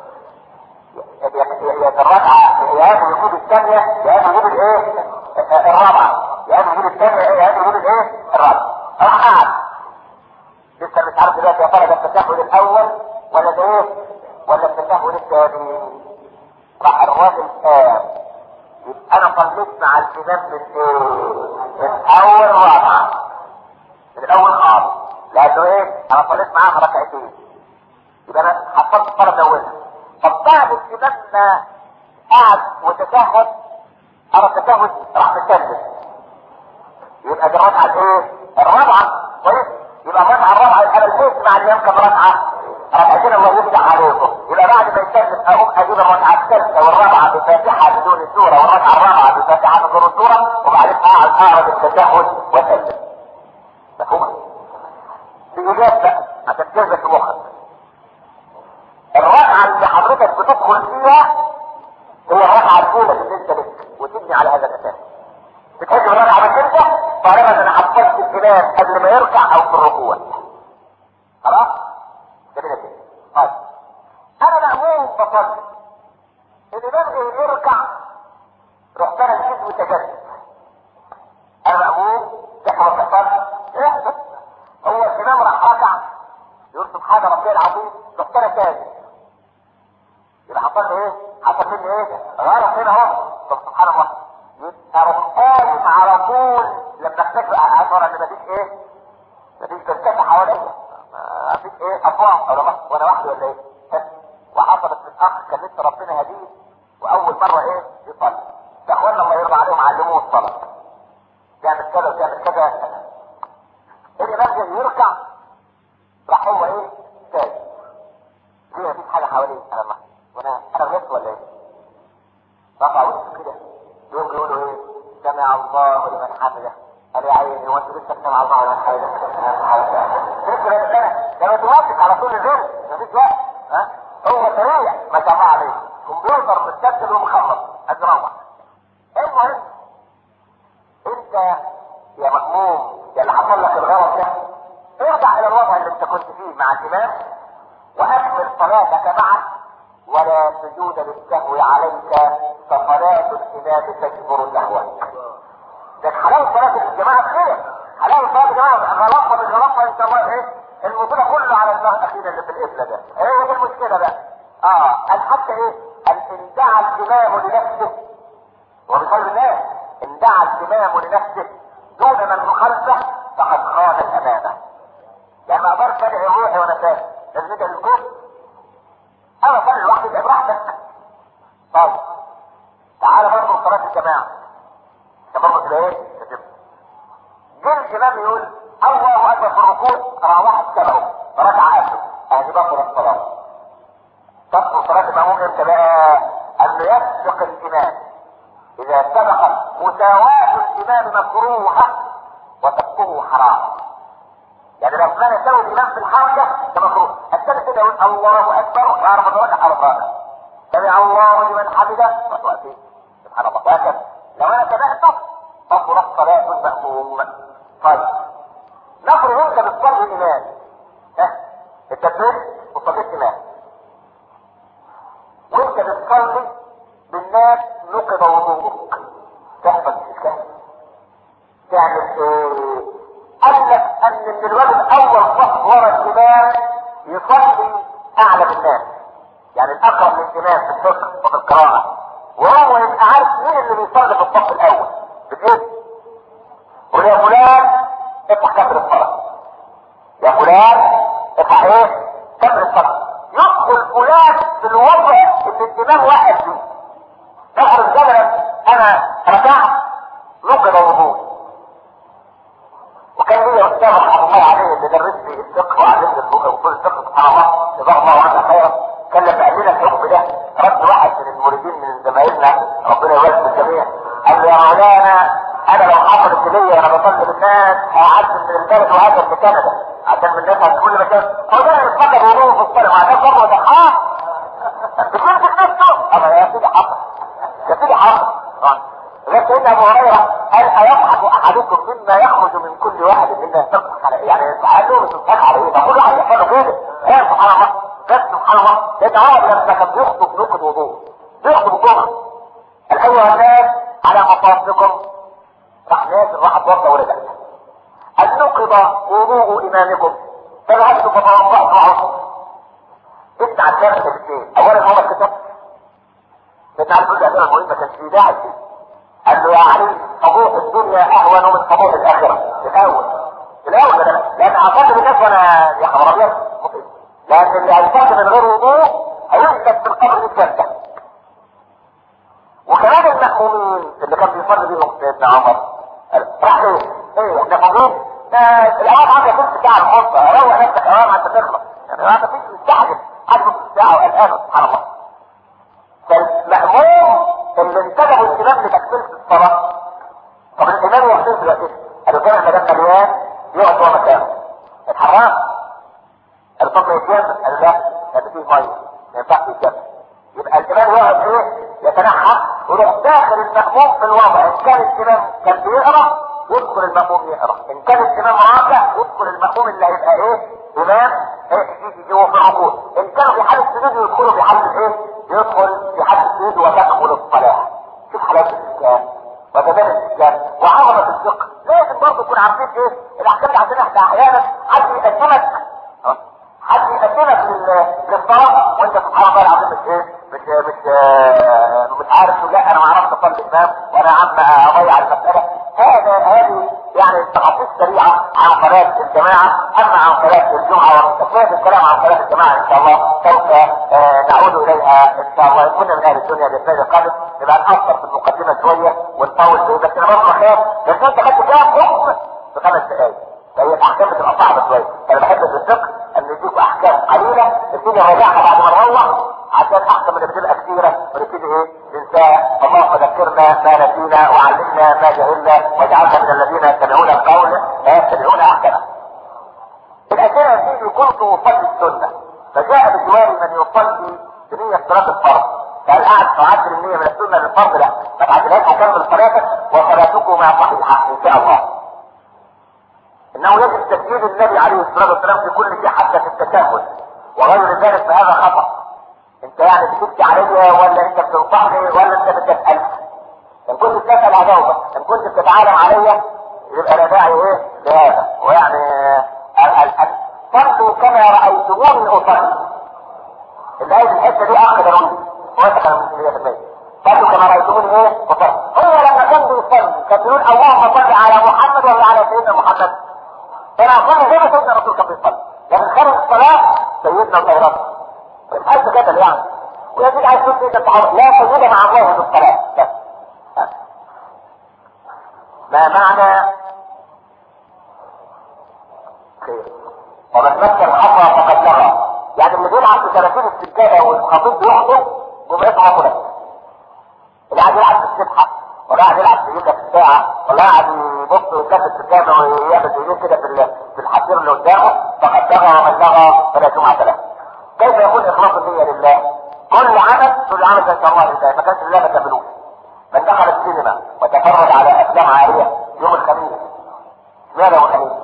يا يا في الركعة يا هذا وجود الثانية يا هذا وجود الإيه؟ الرابعة يا هذا وجود الثانية يا هذا وجود الإيه؟ الرابعة راح قاعد لسه مش عارف دلوقتي يا ترى ده التشهد الأول ولا ده إيه؟ ولا التشهد الثاني راح الراجل قام يبقى انا صليت مع الامام من ايه؟ من اول رابعه من الاول خالص لانه ايه؟ انا صليت معاه ركعتين يبقى انا حصلت الصلاه الاولى طب بعد الامام ما قعد وتشهد ارى التشهد راح مسلم يبقى دي الركعه الايه؟ الرابعه كويس؟ يبقى الركعه الرابعه يبقى انا لقيت مع الامام كم ركعه؟ ركعتين الله يفتح عليكم يبقى بعد ما يسلم اقوم اجيب الركعه الثالثه والرابعه بفاتحه بدون سوره والركعه الرابعه بفاتحه بدون سوره وبعدين اقعد اعرض التشهد واسلم مفهوم؟ بإجابة بقى عشان تثبت في مخك الركعه اللي حضرتك بتدخل فيها هي الركعه الاولى بالنسبه لك وتبني على هذا الاساس بتهاجم الركعه بس انت طالما انا حطيت الامام قبل ما يركع او في الركوع خلاص؟ جميلة كده طيب انا مأموم بصلي اللي بلغي يركع رحت انا نسيت وسجدت انا مأموم تحرم تصلي احدث هو الامام راح ركع يقول سبحان ربي العظيم رحت انا ساجد يبقى حصل لي ايه؟ حصل مني ايه؟ غلط هنا اهو طب سبحان الله يبقى اروح قايم على طول لما اكتشف اشعر ان مفيش ايه؟ مفيش ترتفع حواليا مفيش ايه افواه ولا مصر ولا واحد ولا ايه وحصلت من اخ كان لسه ربنا هديه واول مره ايه يصلي يا اخوانا الله يرضى عليهم علموه الصلاه تعمل كذا وتعمل كذا الامام جاي يركع راح هو ايه ساجد ليه مفيش حاجه حواليه انا ما وانا انا غلطت ولا ايه رفع وشه كده يوم يقولوا ايه سمع الله لمن حمده قال يا عيني هو انت لسه سمع الله لمن حمده لسه بقى سنه ده متوافق على طول الزمن مفيش وقت ها هو سريع ما شاء الله عليه كمبيوتر متسجل ومخلص ادروح المهم انت يا مأموم يا اللي حصل لك الغلط ده ارجع الى الوضع اللي انت كنت فيه مع الامام واكمل صلاتك معه ولا سجود للسهو عليك فصلاة الامام تجبر سهوك ده حلاوه صلاه الجماعه خير حلاوه صلاه الجماعه غلطها مش غلطها ان شاء الله ايه الموضوع كله على الله الاخير اللي في القبله ده ايه دي المشكله بقى اه قال حتى ايه قال ان دعا الامام لنفسه وبقول الله ان دعا الامام لنفسه دون من خلفه فقد خان الامانه يعني ما اقدرش ادعي روحي وانا ساكت لازم ادعي الكل انا اصلي لوحدي ابقى براحتك طيب تعالى برضه صلاه الجماعه برضه تبقى ايه؟ جه الامام يقول الله اكبر في الركوع راح واحد تبعه ركع قبله ادي بطل الصلاه تبطل صلاه الماموم امتى بقى؟ انه يسبق الامام اذا سبقت مساواة الامام مكروهة وسبقه حرام يعني لو كان يساوي الامام في الحركة ده مكروه الثاني كده يقول الله اكبر يعرف الركعة على الراكع سمع الله لمن حمده وتؤتي سبحان الله وهكذا لو انا تبعته بطلت صلاة المأموم طيب نفرض انت بتصلي امام ها التكبير وصليت امام وانت بتصلي بالناس نقض وضوءك تحفظ الاشكال تعمل ايه قال لك ان من الواجب اول صف ورا الامام يصلي اعلى بالناس يعني الاقرب للامام في الفقه وفي القراءه وهو يبقى عارف مين اللي بيصلي في الصف الاول بتقول قول يا فلان افتح كفر الصلاه يا فلان افتح ايه كفر الصلاه يدخل فلان في الوضع اللي الامام واقف فيه نفرض جبلا انا ركعت نقض وضوء وكان لي استاذ رحمه الله عليه اللي درس لي الفقه وعلمني اصول الفقه سبحان الله جزاه الله عنه خيرا كان لما قال لنا الحكم ده رد واحد من المريدين من زمايلنا ربنا يبارك في الجميع قال له يا مولانا انا لو حصلت لي وانا بطلب الناس هعدي من البلد وهاجر لكندا عشان من الناس في كل مكان هو ده يتفضل وضوء في الصلاه مع ده برضه ده حرام بتمسك نفسه اما يا سيدي حصل يا سيدي حصل لكن سيدنا ابو هريره قال ايضحك احدكم مما يخرج من كل واحد منا تضحك على ايه؟ يعني قال له تضحك على ايه؟ فكل واحد يحصل له كده ايه سبحان الله بس سبحان الله لان هو لما كان بيخطب نقد وضوء بيخطب جمعه الاول الناس على مصابكم راح نازل راح اتوضا ورجع قد نقض وضوء امامكم فذهبت فتوضات معه اسمع الكلام ده الاثنين اولا هو الكتاب لان عارف كل الاسئله المهمه كان في داعي قال له يا علي فضوح الدنيا اهون من فضوح الاخره الاول الاول ده لان اعتقد بالناس وانا يا خبر ابيض لان اللي هيصلي من غير وضوء هيثبت في القبر الجده وكمان المأمومين اللي كان بيصلي بيهم سيدنا عمر راح ايه؟ ايه احنا فاضيين؟ الاوام عندك تلت ساعه الخطه روح نفسك اوام حتى تخلص يعني ما فيش مستعجل قعد نص ساعه وقلقان سبحان الله فالمأموم اللي انتبهوا الامام لتكمله الصلاه طب الامام يحسن دلوقتي قالوا كده احنا ده مليان يقعد هو مكانه الحرام قالوا طب ما يتيمم قالوا لا ده فيه ميه ما ينفعش يتيمم يبقى الامام يقعد ايه يتنحى ويروح داخل المأموم في الوضع ان كان الامام كان بيقرا يدخل المأموم يقرا ان كان الامام راكع يدخل المأموم اللي هيبقى ايه امام ايه يجي هو في الركوع ان كانوا في حاله سجود يدخلوا في حاله ايه يدخل في حاله السجود وتكمل الصلاه شوف حلاوه الاسلام وجمال الاسلام وعظمه الفقه لازم برضه نكون عارفين ايه الاحكام اللي عندنا احنا احيانا حد يقدمك حد يقدمك للصلاه وانت سبحان الله العظيم مش ايه مش مش مش عارف لا انا ما اعرفش اصلي الامام وانا عم اضيع المساله هذا هذه يعني تفاصيل سريعه عن صلاه الجماعه اما عن صلاه الجمعه وتكفيه الكلام عن صلاه الجماعه ان شاء الله سوف نعود اليها ان شاء الله ان كنا من اهل الدنيا باذن القادم نبقى نقصر في المقدمه شويه ونطول شويه بس انا برضه خايف لان انت خدت فيها حكم في خمس دقائق فهي الاحكام بتبقى صعبه شويه انا بحب في الفقه ان نديكم احكام قليله نبتدي نراجعها بعد ما نروح عشان احكم اللي بتبقى كثيره ونبتدي ايه ننساها اللهم ذكرنا ما نسينا وعلمنا ما جهلنا واجعلنا من الذين يتبعون القول فيتبعون احسنه. الاسئله يا سيدي كنت اصلي السنه فجاء بجواري من يصلي بنيه صلاه الفرض قال قاعد تعدل النيه من السنه للفرض لا ما تعدلهاش هكمل صلاتك وصلاتكما صحيحه ان شاء الله. انه يجب تسجيل النبي عليه الصلاه والسلام في كل شيء حتى في التشهد وغير ذلك فهذا خطا انت يعني بتبكي عليا ولا انت بتنصحني ولا انت بتسال ان كنت بتسال هجاوبك ان كنت بتتعالم عليا يبقى لا داعي ايه لهذا ويعني صلوا كما رايتموني اصلي الايه الحته دي اخر ضروري وانت كان مسلمية صلوا كما رايتموني ايه اصلي هو لما كان بيصلي كان بيقول اللهم صل على محمد ولا على سيدنا محمد انا اصلي زي ما سيدنا الرسول كان بيصلي لكن خارج الصلاه سيدنا الله رب الحج كده يعني ويجب عايز تقول سيدنا الصحابه لا سجود مع الله في الصلاه بس ما معنى خير ومن مس الحصى فقد لغى يعني اللي بيلعب في 30 السجاده والخطيب لوحده يبقى اسمه عقله اللي قاعد يلعب في السبحه ولا قاعد يلعب في يده في الساعه ولا قاعد يبص ويكتب في الجامع ويعمل بايديه كده في في الحصير اللي قدامه فقد لغى ومن لغى فلا جمعه له كيف يكون اخلاص النيه لله؟ كل عمل كل عمل ان شاء الله لله ما كانش لله ما تعملوش من دخل السينما وتفرج على افلام عاريه يوم الخميس ماذا هو الخميس؟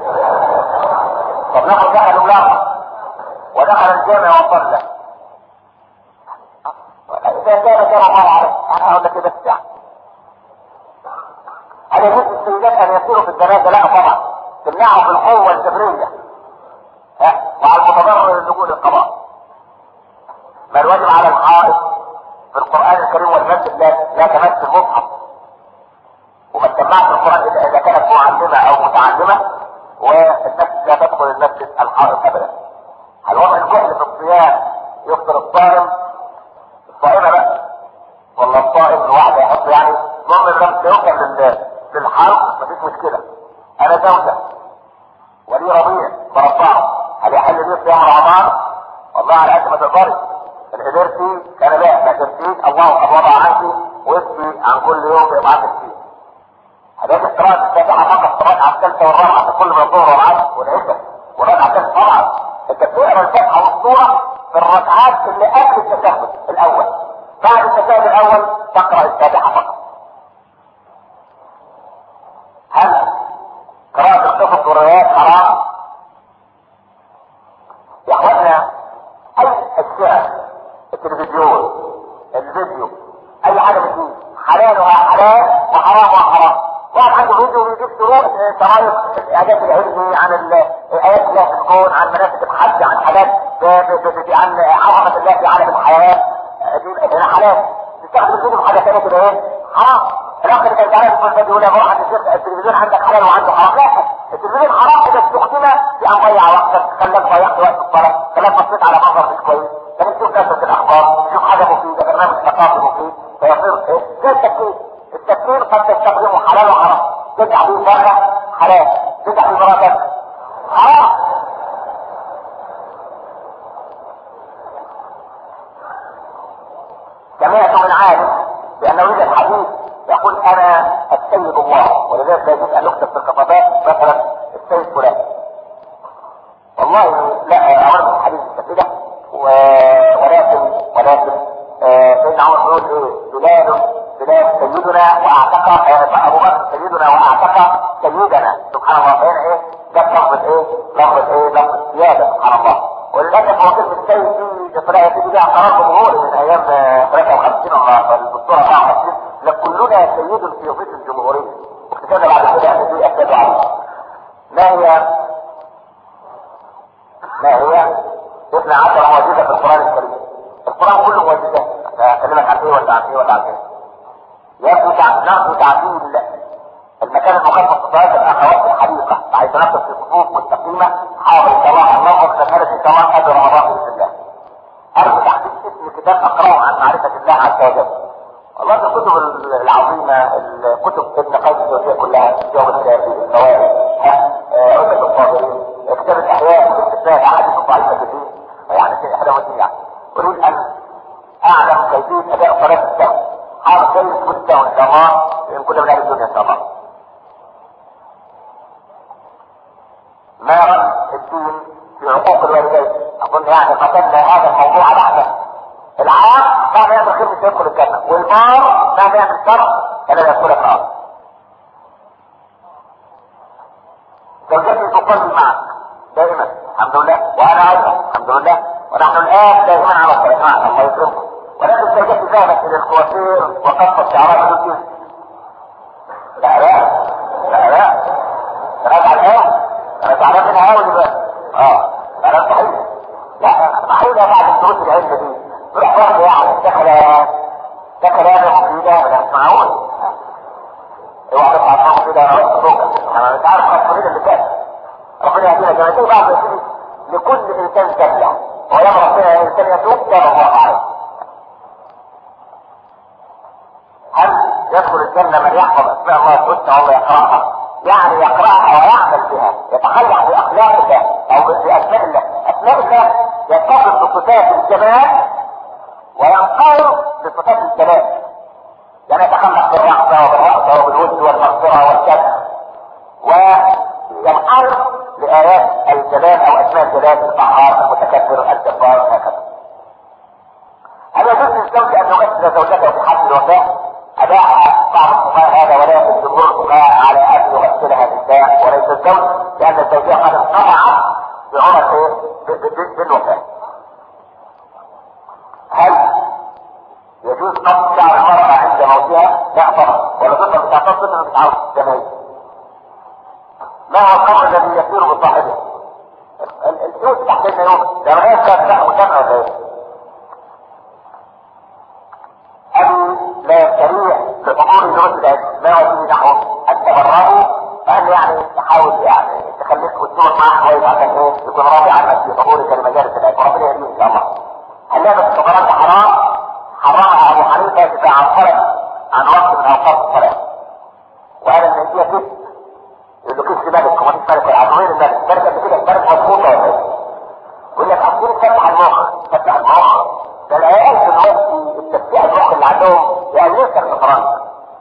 طب ناخد دخل النار ودخل الجامع وصلى اذا كان كان الله عليه انا اقول لك بس يعني هل يجوز للسيدات ان يسيروا في الجنازه؟ لا طبعا تمنعهم بالقوه الجبريه وعلى المتضرر اللجوء للقضاء ما الواجب على الحائط في القرآن الكريم والمسجد لا, لا تمس المصحف وما تجمعش القرآن إلا إذا كانت معلمة أو متعلمة والنفس لا تدخل المسجد الحائط أبدا هل وضع الجهل في الصيام يفطر الصائم الصائمة بقى ولا الصائم الواحد يحط يعني المهم لما يوصل للحرب مفيش مشكلة أنا زوجة ولي رضيع برضعه هل يحل لي صيام رمضان؟ والله على قد ما تقدري ان قدرتي كان بقى ما قدرتيش الله قد وضع عنك واسمي عن كل يوم بإضعاف الدين هذا قراءة الفاتحة فقط الركعة الثالثة والرابعة في كل من الظهر والعصر والعشاء والركعة الثالثة طبعا انت بتقرا الفاتحة والسورة في الركعات اللي قبل التشهد الأول بعد التشهد الأول تقرأ الفاتحة فقط هل قراءة القصص والروايات حرام؟ يا اخوانا اي اشياء التلفزيون الفيديو اي حاجه بتجيب حلالها حلال وحرامها حرام واحد عنده فيديو بيجيب شروط شرايط الاعجاز العلمي عن الايات الله في الكون عن مناسك الحج عن حاجات عن عظمه الله في عالم الحياه دي حلال تستخدم الفيديو في حاجه ثانيه كده ايه حرام الاخ اللي كان تعرف في الفيديو يقول بروح عند الشيخ التلفزيون عندك حلال وعنده حرام لا التلفزيون حرام اذا استخدم في ان ضيع وقتك خلاك ضيعت وقت الصلاه خلاك بصيت على منظر مش كويس لما تشوف نفسك الاخبار تشوف حاجه مفيده برنامج ثقافي مفيد فيصير ايه زي التفكير التفكير قد تستخدمه حلال وحرام تدعى به بره حلال تدعى به مراتك حرام سمعت من عالم بانه يوجد حديث يقول انا السيد الله ولذلك لا يجوز ان يكتب في الخطابات مثلا السيد فلان والله لا اعرف الحديث كده ولكن ولكن سيدنا عمر يقول ايه بلال بلال سيدنا واعتق ابو بكر سيدنا واعتق سيدنا سبحان الله فهنا ايه ده لفظه ايه لفظه ايه لفظه سياده سبحان الله وللاسف هو كلمه السيد دي بطريقه تيجي بيها قرار جمهوري من ايام 53 الله الدكتوره 54 لكلنا سيد في وظيفه الجمهوريه واكتسبنا بعد كده ان دي اسباب عليه ما هي ما هي اثنا عشر معجزه في القران الكريم القران كله معجزات اكلمك عن ايه ولا عن ايه ولا عن ايه يثبت نقص تعديل المكان المخصص في صلاه الاخوات الحديقه حيث نقص في صفوف مستقيمه حاول صلاح النظر تكمله ان شاء الله قبل رمضان باذن الله ارجو تحديد اسم كتاب اقراه عن معرفه الله عز وجل والله الكتب العظيمة الكتب ابن قيم الجوزية كلها جواب الثلاثي الفوائد عدة الصابرين كتاب الأحياء والاستثناء أحاديث ضعيفة كثير يعني في إحدى وثنية أريد أن أعلم كيفية أداء صلاة السهو حاول كيف كنت إن شاء الله إن كنا من أهل الدنيا إن شاء الله ما رأي الدين في عقوق الوالدين أظن يعني قتلنا هذا الموضوع بعده العاق بعد يعمل خير مش هيدخل الجنة والبار بعد يعمل شر فلا يدخل النار زوجتي تقلي معك دائما الحمد لله وانا ايضا الحمد لله ونحن الان دائما على الطريق الله يكرمكم ولكن زوجتي ذهبت الى الكوافير وقصت شعرها بالجنس لا لا لا لا راجع الان انا تعبان منها قوي دلوقتي اه انا صحيح لا صحيح بعد الدروس العلم دي روح واحد يعني دخل دخل هذا مفيدة ده مش معقول اوعى تطلع معاهم كده رأس فوق انا مش عارف الطريقة اللي كانت ربنا يهدينا جماعتين بعض يسيب لكل انسان سبيع ولما ربنا الانسان يتوب تاب الله عليه هل يدخل الجنة من يحفظ اسماء الله الحسنى وهو يقرأها يعني يقرأها ويعمل بها يتخلع بأخلاق الله أو بأسماء الله أسماء الله يتصف بصفات الجمال وينقهر بصفات الجلال يعني يتخلق بالرحمة وبالرأفة وبالود والمغفرة والشد وينقهر لآيات الجلال أو أسماء الجلال القهار المتكبر الجبار هكذا هل يجوز للزوج أن يغسل زوجته في حد الوفاة؟ أباح بعض الفقهاء هذا ولكن جمهور الفقهاء على أن يغسلها النساء وليس الزوج لأن الزوجية قد انقطعت بعمر بالوفاة. هل يجوز قص شعر المرأة عند موتها؟ لا طبعا ولا تقدر تعتصم من تعرف الجمال. ما هو القبر الذي يسير بصاحبه؟ الفلوس تحت النيوم ده غير كان لا مجمع ولا ايه؟ أبي لا يستريح بحضور دروس العلم ما هو فيه نحو أن تبرره فأن يعني تحاول يعني تخليك وتدور معاه كويس عشان ايه يكون راضي عنك في حضورك لمجالس العلم وربنا يهديه إن شاء الله. هل لعبة السكرات حرام؟ حرمها أبو حنيفة إذا عطلت عن وقت من أوقات الصلاة. وقال إن هي كذب يقول له كذب ملك وما فيش ملك ولا عدوين الملك ملك فتح المخ فتح المخ ده العيال في دلوقتي التفتيح المخ اللي عندهم يعني لسه في فرنسا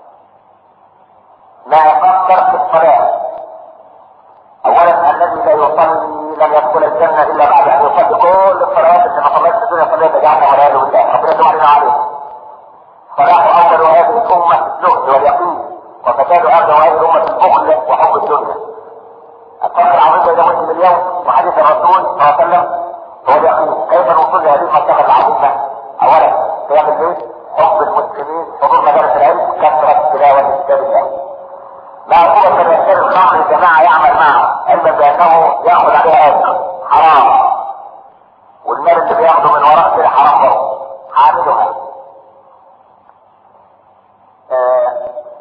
ما يفكر في الصلاة اولا الذي لا يصلي لم يدخل الجنة الا بعد ان يصلي كل الصلوات اللي ما صليتش الدنيا صليت جعفر ولا يد بالله ربنا يتوب علينا عليه صلاح اول هذه الامة الزهد واليقين وفساد ارض هذه الامة البخل وحب الدنيا الفرق العظيم بين مسلم اليوم وحديث الرسول صلى الله عليه وسلم هو اليقين كيف الوصول لهذه المرتبة العظيمة اولا قيام الليل حب المسلمين حضور مجالس العلم كثرة تلاوة كتاب الله لا هو كان يشتري الخمر الجماعة يعمل معه علما بأنه يأخذ عليها أجر حرام والمال اللي بياخده من وراء كده حرام برضه حاملها آه.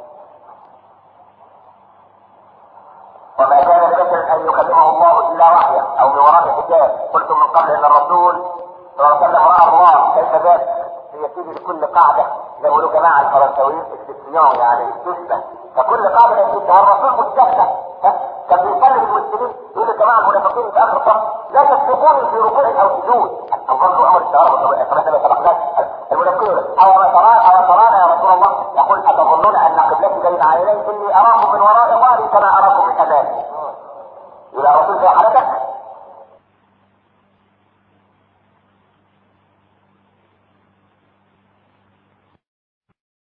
وما كان لبشر أن يكلمه الله إلا وحيا أو من وراء حجاب قلت من قبل أن الرسول صلى الله عليه وسلم رأى الله كيف ذلك هي تيجي لكل قاعدة زي ما يقولوا جماعة الفرنساويين استثناء يعني استثناء فكل قاعدة يقولها الرسول مستثنى كان بيصلي المسلمين يقول لجماعة المنافقين في آخر الصف لا تسبقوني في ركوع أو سجود الله أمر الشراب كما سبقناك المنافقين أو ما ترى أو ترانا يا رسول الله يقول أتظنون أن قبلتي بين عيني إني أراكم من وراء ظهري كما